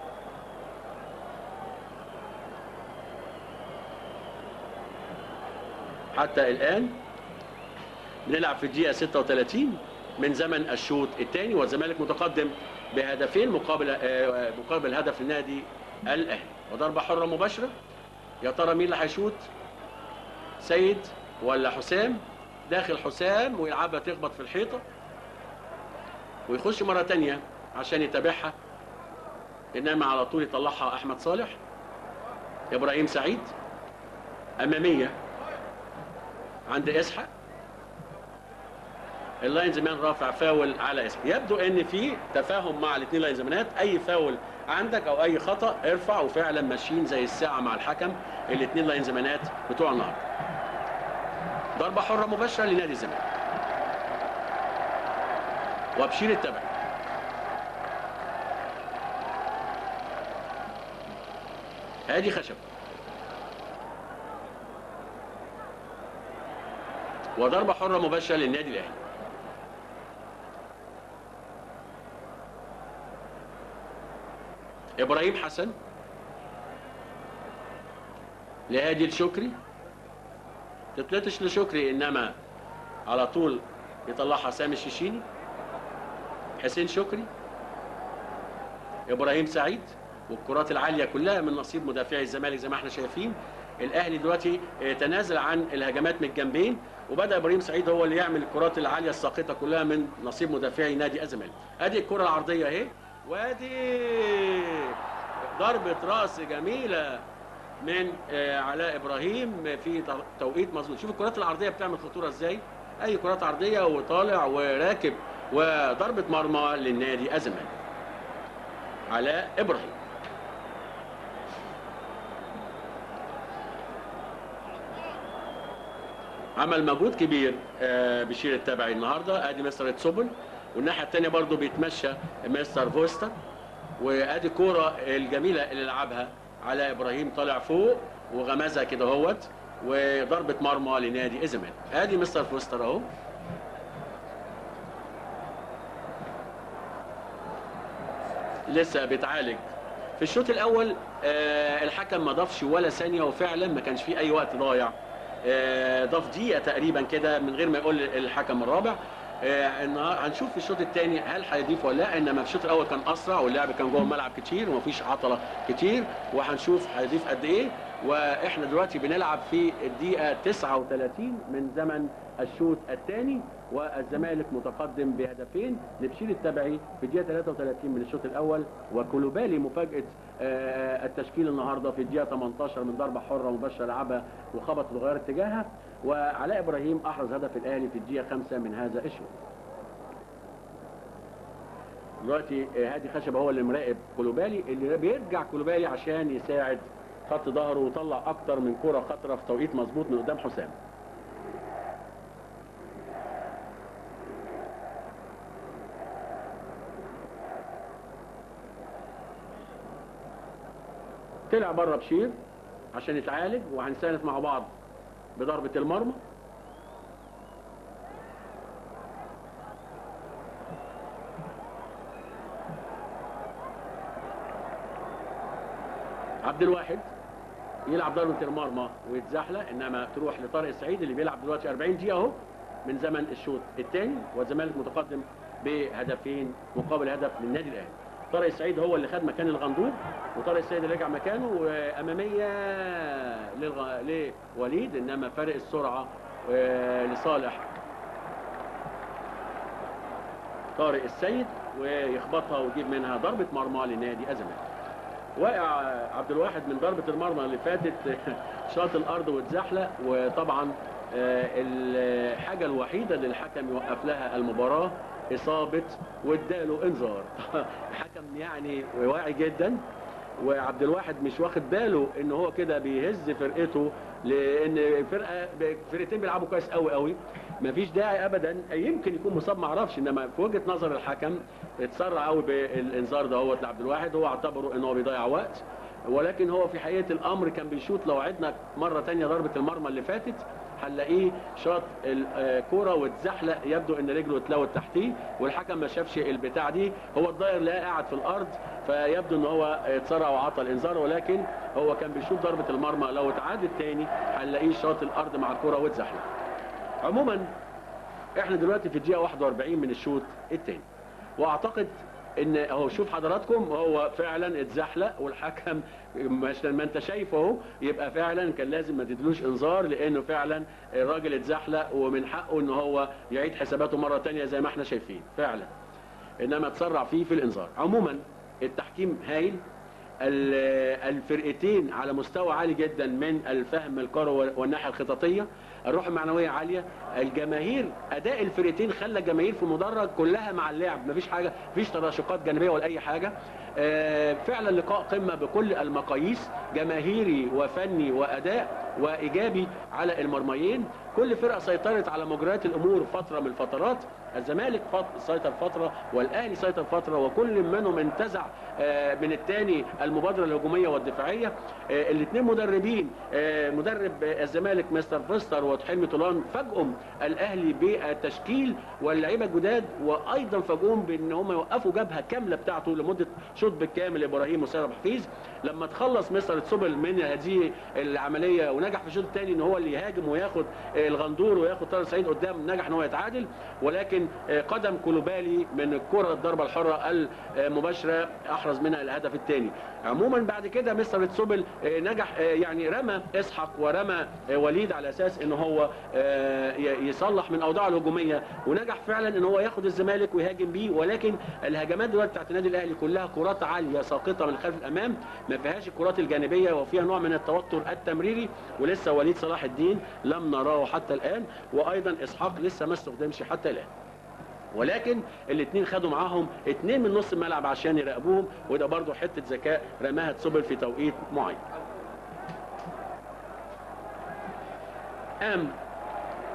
حتى الان بنلعب في الدقيقه 36 من زمن الشوط الثاني والزمالك متقدم بهدفين مقابل آه، مقابل هدف النادي الاهلي وضربه حره مباشره يا ترى مين اللي هيشوط سيد ولا حسام داخل حسام ويلعبها تخبط في الحيطه ويخش مره تانية عشان يتابعها انما على طول يطلعها احمد صالح ابراهيم سعيد اماميه عند اسحاق اللاينز مان رافع فاول على اسحاق يبدو ان في تفاهم مع الاثنين لاينز مانات اي فاول عندك او اي خطا ارفع وفعلا ماشيين زي الساعه مع الحكم الاثنين لاينز مانات بتوع النهارده ضربه حره مباشره لنادي الزمالك وبشير التبعي هادي خشب وضربة حرة مباشرة للنادي الأهلي إبراهيم حسن لهادي الشكري تتلتش لشكري إنما على طول يطلعها سامي الشيشيني حسين شكري إبراهيم سعيد والكرات العالية كلها من نصيب مدافعي الزمالك زي ما احنا شايفين الاهلي دلوقتي آه، تنازل عن الهجمات من الجنبين وبدا ابراهيم سعيد هو اللي يعمل الكرات العاليه الساقطه كلها من نصيب مدافعي نادي الزمالك ادي الكره العرضيه اهي وادي ضربه راس جميله من آه، علاء ابراهيم في تو- توقيت مظبوط شوف الكرات العرضيه بتعمل خطوره ازاي اي كرات عرضيه وطالع وراكب وضربه مرمى للنادي الزمالك علاء ابراهيم عمل مجهود كبير آه، بشير التبعي النهارده ادي مستر تسوبل والناحيه الثانيه برضو بيتمشى مستر فوستر وادي الكوره الجميله اللي لعبها علاء ابراهيم طالع فوق وغمزها كده اهوت وضربه مرمى لنادي الزمالك ادي مستر فوستر اهو لسه بيتعالج في الشوط الاول آه، الحكم ما ضافش ولا ثانيه وفعلا ما كانش فيه اي وقت ضايع آه، ضاف دقيقه تقريبا كده من غير ما يقول الحكم الرابع آه، النهار- هنشوف في الشوط الثاني هل هيضيف ولا لا انما في الشوط الاول كان اسرع واللعب كان جوه الملعب كتير ومفيش عطله كتير وهنشوف هيضيف قد ايه واحنا دلوقتي بنلعب في الدقيقه 39 من زمن الشوط الثاني والزمالك متقدم بهدفين لبشير التبعي في الدقيقه 33 من الشوط الاول وكولوبالي مفاجاه آه، التشكيل النهارده في الدقيقه 18 من ضربه حره مباشره لعبها وخبط وغير اتجاهها وعلاء ابراهيم احرز هدف الاهلي في الدقيقه 5 من هذا الشوط دلوقتي آه، هادي خشب هو اللي مراقب كولوبالي اللي بيرجع كولوبالي عشان يساعد خط ظهره ويطلع اكتر من كره خطره في توقيت مظبوط من قدام حسام طلع بره بشير عشان يتعالج وهنساند مع بعض بضربه المرمى عبد الواحد يلعب ضربه المرمى ويتزحلق انما تروح لطارق السعيد اللي بيلعب دلوقتي 40 دقيقه اهو من زمن الشوط الثاني والزمالك متقدم بهدفين مقابل هدف للنادي الاهلي طارق السعيد هو اللي خد مكان الغندور وطارق السعيد اللي رجع مكانه واماميه للغ... لوليد انما فارق السرعه آه، لصالح طارق السيد ويخبطها ويجيب منها ضربه مرمى لنادي الزمالك واقع عبد الواحد من ضربه المرمى اللي فاتت شاط الارض واتزحلق وطبعا آه، الحاجه الوحيده اللي الحكم يوقف لها المباراه اصابه واداله انذار الحكم يعني واعي جدا وعبد الواحد مش واخد باله ان هو كده بيهز فرقته لان فرقه فرقتين بيلعبوا كويس قوي قوي مفيش داعي ابدا يمكن يكون مصاب ما اعرفش انما في وجهه نظر الحكم اتسرع قوي بالانذار دهوت لعبد الواحد هو اعتبره ان هو بيضيع وقت ولكن هو في حقيقه الامر كان بيشوط لو عدنا مره تانية ضربه المرمى اللي فاتت هنلاقيه شاط الكوره واتزحلق يبدو ان رجله اتلوت تحتيه والحكم ما شافش البتاع دي هو الضاير لقاه قاعد في الارض فيبدو ان هو اتسرع وعطى الانذار ولكن هو كان بيشوط ضربه المرمى لو اتعادت تاني هنلاقيه شاط الارض مع الكوره واتزحلق عموما احنا دلوقتي في الدقيقه 41 من الشوط الثاني واعتقد ان اهو شوف حضراتكم هو فعلا اتزحلق والحكم مش ما انت شايفه اهو يبقى فعلا كان لازم ما تدلوش انذار لانه فعلا الراجل اتزحلق ومن حقه ان هو يعيد حساباته مره تانية زي ما احنا شايفين فعلا انما تسرع فيه في الانذار عموما التحكيم هايل ال- الفرقتين على مستوى عالي جدا من الفهم الكروي والناحيه الخططيه الروح المعنويه عاليه الجماهير اداء الفرقتين خلى الجماهير في المدرج كلها مع اللعب مفيش حاجه مفيش تراشقات جانبيه ولا اي حاجه آه، فعلا لقاء قمه بكل المقاييس جماهيري وفني واداء وايجابي على المرميين كل فرقه سيطرت على مجريات الامور فتره من الفترات الزمالك فت- سيطر فتره والاهلي سيطر فتره وكل منهم انتزع آه، من الثاني المبادره الهجوميه والدفاعيه الاثنين مدربين آه، مدرب آه، الزمالك مستر فيستر وحلمي طولان فاجئهم الاهلي بالتشكيل واللعيبه الجداد وايضا فاجئهم بان هم يوقفوا جبهه كامله بتاعته لمده شوط بالكامل ابراهيم وسيد أبو حفيظ لما تخلص مستر تسوبل من هذه العمليه ونجح في الشوط الثاني ان هو اللي يهاجم وياخد آه، الغندور وياخد طارق سعيد قدام نجح ان هو يتعادل ولكن آه، قدم كولوبالي من الكره الضربه الحره المباشره احرز منها الهدف الثاني عموما بعد كده مستر تسوبل آه، نجح آه، يعني رمى اسحق ورمى آه، وليد على اساس ان هو آه، ي- يصلح من اوضاعه الهجوميه ونجح فعلا ان هو ياخد الزمالك ويهاجم بيه ولكن الهجمات دلوقتي بتاعت النادي الاهلي كلها كرات عاليه ساقطه من خلف الامام ما فيهاش الكرات الجانبيه وفيها نوع من التوتر التمريري ولسه وليد صلاح الدين لم نراه حتى الان وايضا اسحاق لسه ما استخدمش حتى الان ولكن الاثنين خدوا معاهم اثنين من نص الملعب عشان يراقبوهم وده برضو حته ذكاء رماها تسوبل في توقيت معين قام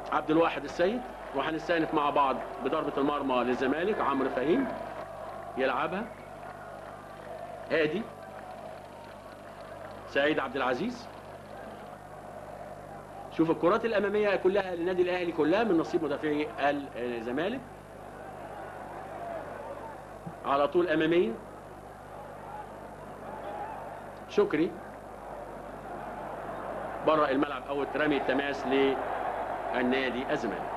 عبد الواحد السيد وهنستأنف مع بعض بضربة المرمى للزمالك عمرو فهيم يلعبها هادي سعيد عبد العزيز شوف الكرات الأمامية كلها للنادي الأهلي كلها من نصيب مدافعي الزمالك على طول أمامية شكري بره الملعب أو رمي التماس للنادي الزمالك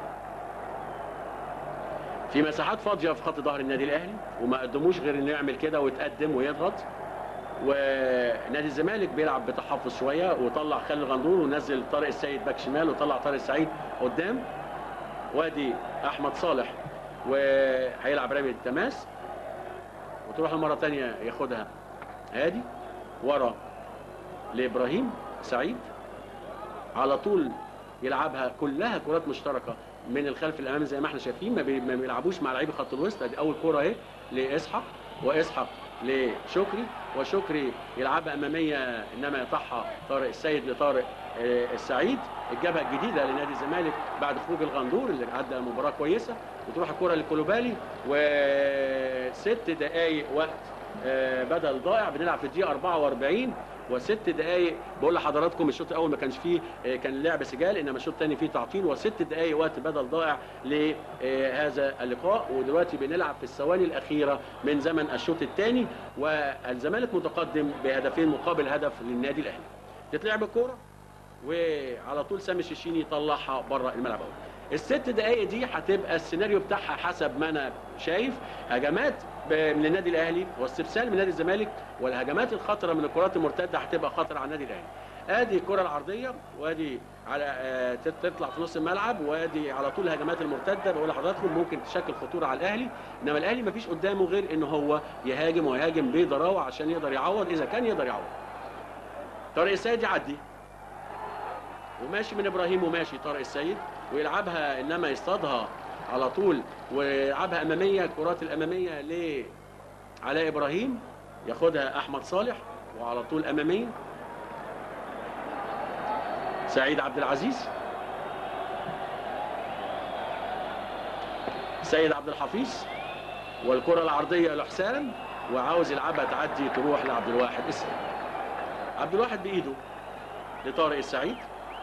في مساحات فاضيه في خط ظهر النادي الاهلي وما قدموش غير انه يعمل كده ويتقدم ويضغط ونادي الزمالك بيلعب بتحفظ شويه وطلع خالد غندور ونزل طارق السيد باك شمال وطلع طارق السعيد قدام وادي احمد صالح وهيلعب رمي التماس وتروح مره ثانيه ياخدها هادي ورا لابراهيم سعيد على طول يلعبها كلها كرات مشتركه من الخلف الامام زي ما احنا شايفين ما, بي... ما بيلعبوش مع لعيبه خط الوسط ادي اول كوره اهي لاسحاق واسحاق لشكري وشكري يلعبها اماميه انما يقطعها طارق السيد لطارق آه، السعيد الجبهه الجديده لنادي الزمالك بعد خروج الغندور اللي عدى مباراه كويسه وتروح الكره لكولوبالي وست دقائق وقت آه، بدل ضائع بنلعب في الدقيقه 44 وست دقائق بقول لحضراتكم الشوط الاول ما كانش فيه آه، كان لعب سجال انما الشوط الثاني فيه تعطيل وست دقائق وقت بدل ضائع لهذا اللقاء ودلوقتي بنلعب في الثواني الاخيره من زمن الشوط الثاني والزمالك متقدم بهدفين مقابل هدف للنادي الاهلي تتلعب الكوره وعلى طول سامي الشيشيني يطلعها بره الملعب أول. الست دقائق دي هتبقى السيناريو بتاعها حسب ما انا شايف هجمات ب- من النادي الاهلي واستبسال من نادي الزمالك والهجمات الخطره من الكرات المرتده هتبقى خطره على النادي الاهلي ادي الكره العرضيه وادي على آه، تت- تطلع في نص الملعب وادي على طول الهجمات المرتده بقول لحضراتكم ممكن تشكل خطوره على الاهلي انما الاهلي مفيش قدامه غير ان هو يهاجم ويهاجم بضراوه عشان يقدر يعوض اذا كان يقدر يعوض طارق السيد يعدي وماشي من ابراهيم وماشي طارق السيد ويلعبها انما يصطادها على طول ويلعبها اماميه الكرات الاماميه لعلاء ابراهيم ياخدها احمد صالح وعلى طول اماميه سعيد عبد العزيز سيد عبد الحفيظ والكره العرضيه لحسام وعاوز يلعبها تعدي تروح لعبد الواحد السيد عبد الواحد بايده لطارق السعيد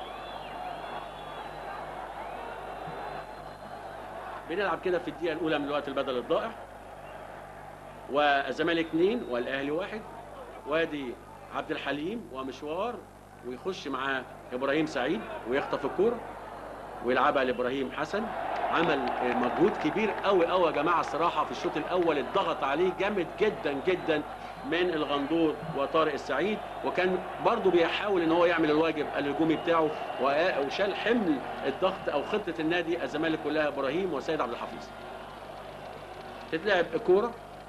بنلعب كده في الدقيقة الأولى من الوقت البدل الضائع والزمالك اثنين والأهلي واحد وادي عبد الحليم ومشوار ويخش معاه إبراهيم سعيد ويخطف الكورة ويلعبها لإبراهيم حسن عمل مجهود كبير قوي قوي يا جماعة الصراحة في الشوط الأول اتضغط عليه جامد جدا جدا من الغندور وطارق السعيد وكان برضه بيحاول ان هو يعمل الواجب الهجومي بتاعه وآ- وشال حمل الضغط او خطه النادي الزمالك كلها ابراهيم وسيد عبد الحفيظ. تتلعب الكوره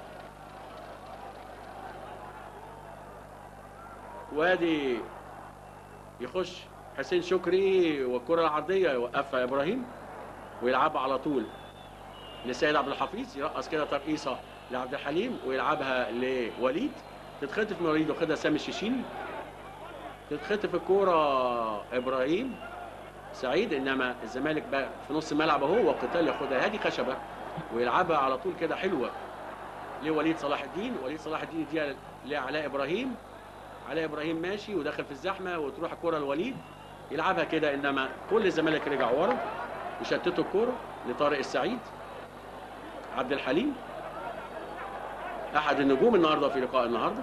وادي يخش حسين شكري والكره العرضيه يوقفها ابراهيم ويلعبها على طول لسيد عبد الحفيظ يرقص كده ترقيصه لعبد الحليم ويلعبها لوليد تتخطف من وليد واخدها سامي الشيشيني تتخطف الكوره ابراهيم سعيد انما الزمالك بقى في نص الملعب اهو وقتال ياخدها هادي خشبه ويلعبها على طول كده حلوه لوليد صلاح الدين وليد صلاح الدين يديها لعلاء ابراهيم علاء ابراهيم ماشي وداخل في الزحمه وتروح الكره لوليد يلعبها كده انما كل الزمالك رجع ورا يشتتوا الكوره لطارق السعيد عبد الحليم احد النجوم النهارده في لقاء النهارده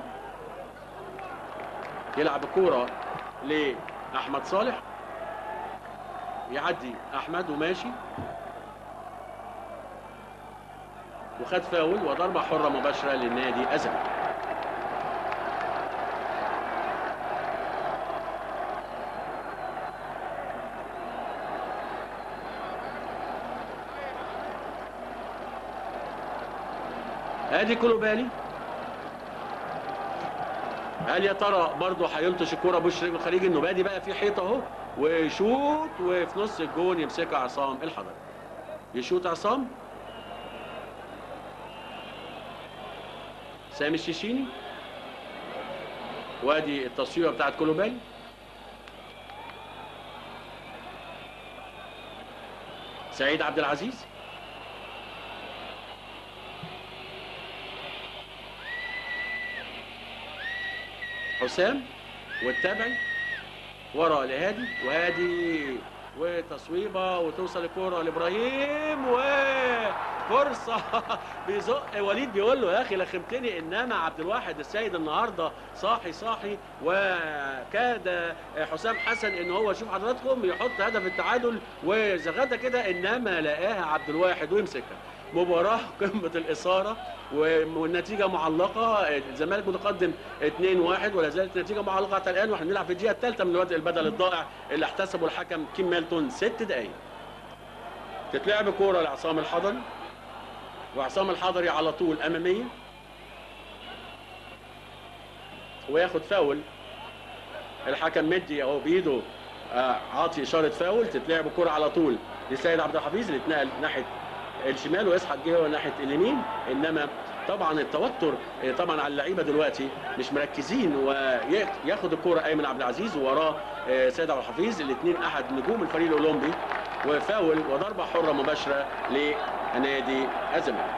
يلعب الكوره لاحمد صالح يعدي احمد وماشي وخد فاول وضربه حره مباشره للنادي الزمالك ادي كولوبالي هل يا ترى برضه هيلطش الكوره بوش رجل الخارجي انه بادي بقى في حيطه اهو ويشوط وفي نص الجون يمسكها عصام الحضري يشوط عصام سامي الشيشيني وادي التصويره بتاعت كولوبالي سعيد عبد العزيز حسام والتابعي ورا لهادي وهادي وتصويبه وتوصل الكوره لابراهيم وفرصه بيزق وليد بيقول له يا اخي لخمتني انما عبد الواحد السيد النهارده صاحي صاحي وكاد حسام حسن ان هو شوف حضراتكم يحط هدف التعادل وزغده كده انما لقاها عبد الواحد ويمسكها مباراة قمة الإثارة والنتيجة معلقة الزمالك متقدم 2-1 ولا زالت النتيجة معلقة حتى الآن واحنا بنلعب في الدقيقة الثالثة من الوقت البدل الضائع اللي احتسبه الحكم كيم ميلتون ست دقايق. تتلعب كورة لعصام الحضري وعصام الحضري على طول أمامية وياخد فاول الحكم مدي اهو بايده آه، عاطي اشاره فاول تتلعب الكره على طول لسيد عبد الحفيظ اللي اتنقل ناحيه الشمال ويسحب جهه ناحيه اليمين انما طبعا التوتر آه، طبعا على اللعيبه دلوقتي مش مركزين وياخد الكره ايمن عبد العزيز ووراه آه، سيد عبد الحفيظ الاثنين احد نجوم الفريق الاولمبي وفاول وضربه حره مباشره لنادي الزمالك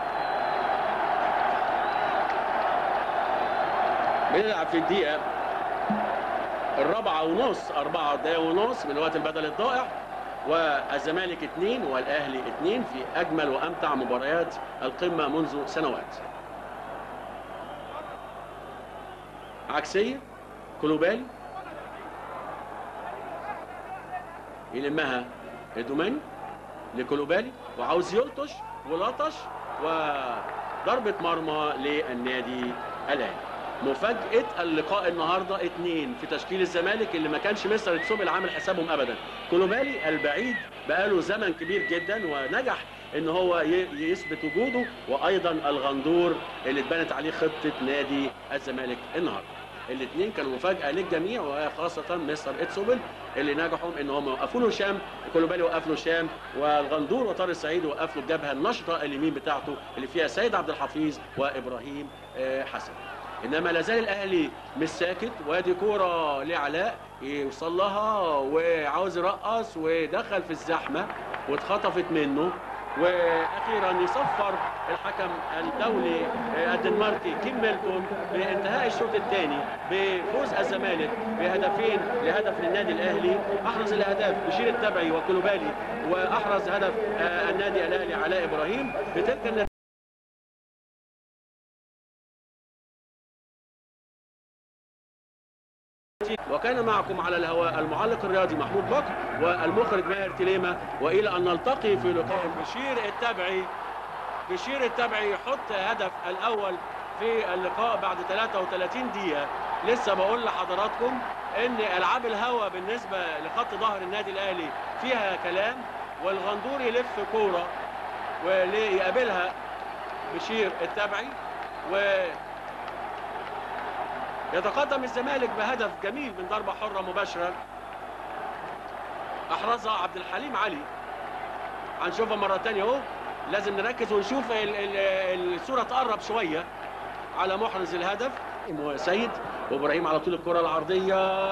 بنلعب في الدقيقه الرابعة ونص أربعة دقايق ونص من وقت البدل الضائع والزمالك اثنين والأهلي اثنين في أجمل وأمتع مباريات القمة منذ سنوات عكسية كلوبالي يلمها الدوماني لكلوبالي وعاوز يلطش ولطش وضربة مرمى للنادي الأهلي مفاجأة اللقاء النهاردة اتنين في تشكيل الزمالك اللي ما كانش مستر تسوبل عامل حسابهم ابدا كولوبالي البعيد بقاله زمن كبير جدا ونجح ان هو ي- يثبت وجوده وايضا الغندور اللي اتبنت عليه خطة نادي الزمالك النهاردة الاثنين كانوا مفاجأة للجميع وخاصة مستر اتسوبل اللي نجحوا ان هم وقفوا له شام كولوبالي وقف له شام والغندور وطارق السعيد وقف له الجبهة النشطة اليمين بتاعته اللي فيها سيد عبد الحفيظ وابراهيم آه، حسن انما لا زال الاهلي مش ساكت وادي كوره لعلاء يوصل لها وعاوز يرقص ودخل في الزحمه واتخطفت منه واخيرا يصفر الحكم الدولي آه، الدنماركي كيم ميلتون بانتهاء الشوط الثاني بفوز الزمالك بهدفين لهدف للنادي الاهلي احرز الاهداف بشير التبعي وكلوبالي واحرز هدف آه، النادي الاهلي علاء ابراهيم بتلك النتيجة وكان معكم على الهواء المعلق الرياضي محمود بكر والمخرج ماهر تليمة والى ان نلتقي في لقاء بشير التبعي بشير التبعي يحط هدف الاول في اللقاء بعد 33 دقيقة لسه بقول لحضراتكم ان العاب الهوا بالنسبة لخط ظهر النادي الاهلي فيها كلام والغندور يلف كورة وليقابلها بشير التبعي و يتقدم الزمالك بهدف جميل من ضربة حرة مباشرة أحرزها عبد الحليم علي هنشوفها مرة تانية أهو لازم نركز ونشوف ال- ال- الصورة تقرب شوية على محرز الهدف سيد وإبراهيم على طول الكرة العرضية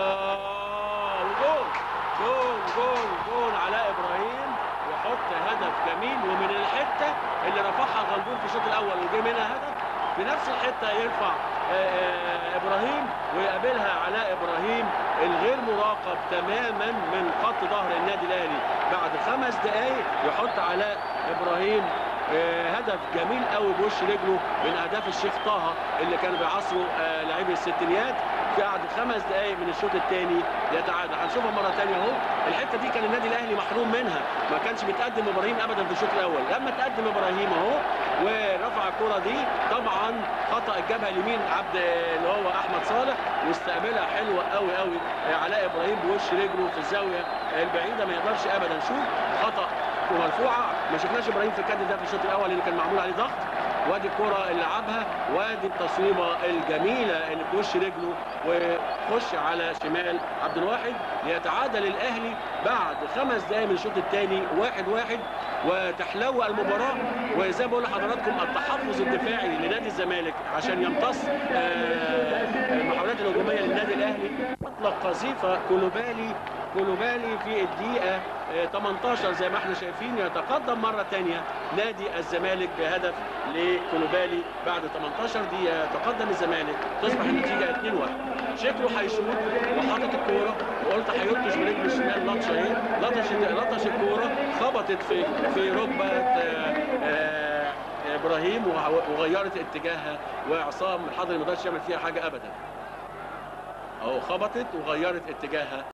وجول جول جول جول علاء إبراهيم وحط هدف جميل ومن الحتة اللي رفعها الغندور في الشوط الأول وجه منها هدف في نفس الحتة يرفع آه، آه، ابراهيم ويقابلها علاء ابراهيم الغير مراقب تماما من خط ظهر النادي الاهلي بعد خمس دقائق يحط علاء ابراهيم آه، هدف جميل قوي بوش رجله من اهداف الشيخ طه اللي كانوا بيعصروا آه، لاعبي الستينيات بعد خمس دقائق من الشوط الثاني يتعادل هنشوفها مره ثانيه اهو الحته دي كان النادي الاهلي محروم منها ما كانش بيتقدم ابراهيم ابدا في الشوط الاول لما تقدم ابراهيم اهو ورفع الكره دي طبعا خطا الجبهه اليمين عبد اللي هو احمد صالح واستقبلها حلوه قوي قوي علاء ابراهيم بوش رجله في الزاويه البعيده ما يقدرش ابدا شوف خطا مرفوعه ما شفناش ابراهيم في الكادر ده في الشوط الاول اللي كان معمول عليه ضغط وادي الكره اللي لعبها وادي التصويبه الجميله اللي بوش رجله وخش على شمال عبد الواحد ليتعادل الاهلي بعد خمس دقائق من الشوط الثاني واحد واحد وتحلو المباراه وزي ما بقول لحضراتكم التحفظ الدفاعي لنادي الزمالك عشان يمتص آه، المحاولات الهجوميه للنادي الاهلي اطلق قذيفه كولوبالي كولوبالي في الدقيقة آه، 18 زي ما احنا شايفين يتقدم مرة تانية نادي الزمالك بهدف لكولوبالي بعد 18 دقيقة يتقدم الزمالك تصبح النتيجة 2-1 شكله هيشوط وحاطط الكورة وقلت هيلطش برجله الشمال لطشة ايه لطش لطش الكورة خبطت في في ركبة آه، آه، ابراهيم وه- وغيرت اتجاهها وعصام الحضري ما قدرش يعمل فيها حاجة ابدا اهو خبطت وغيرت اتجاهها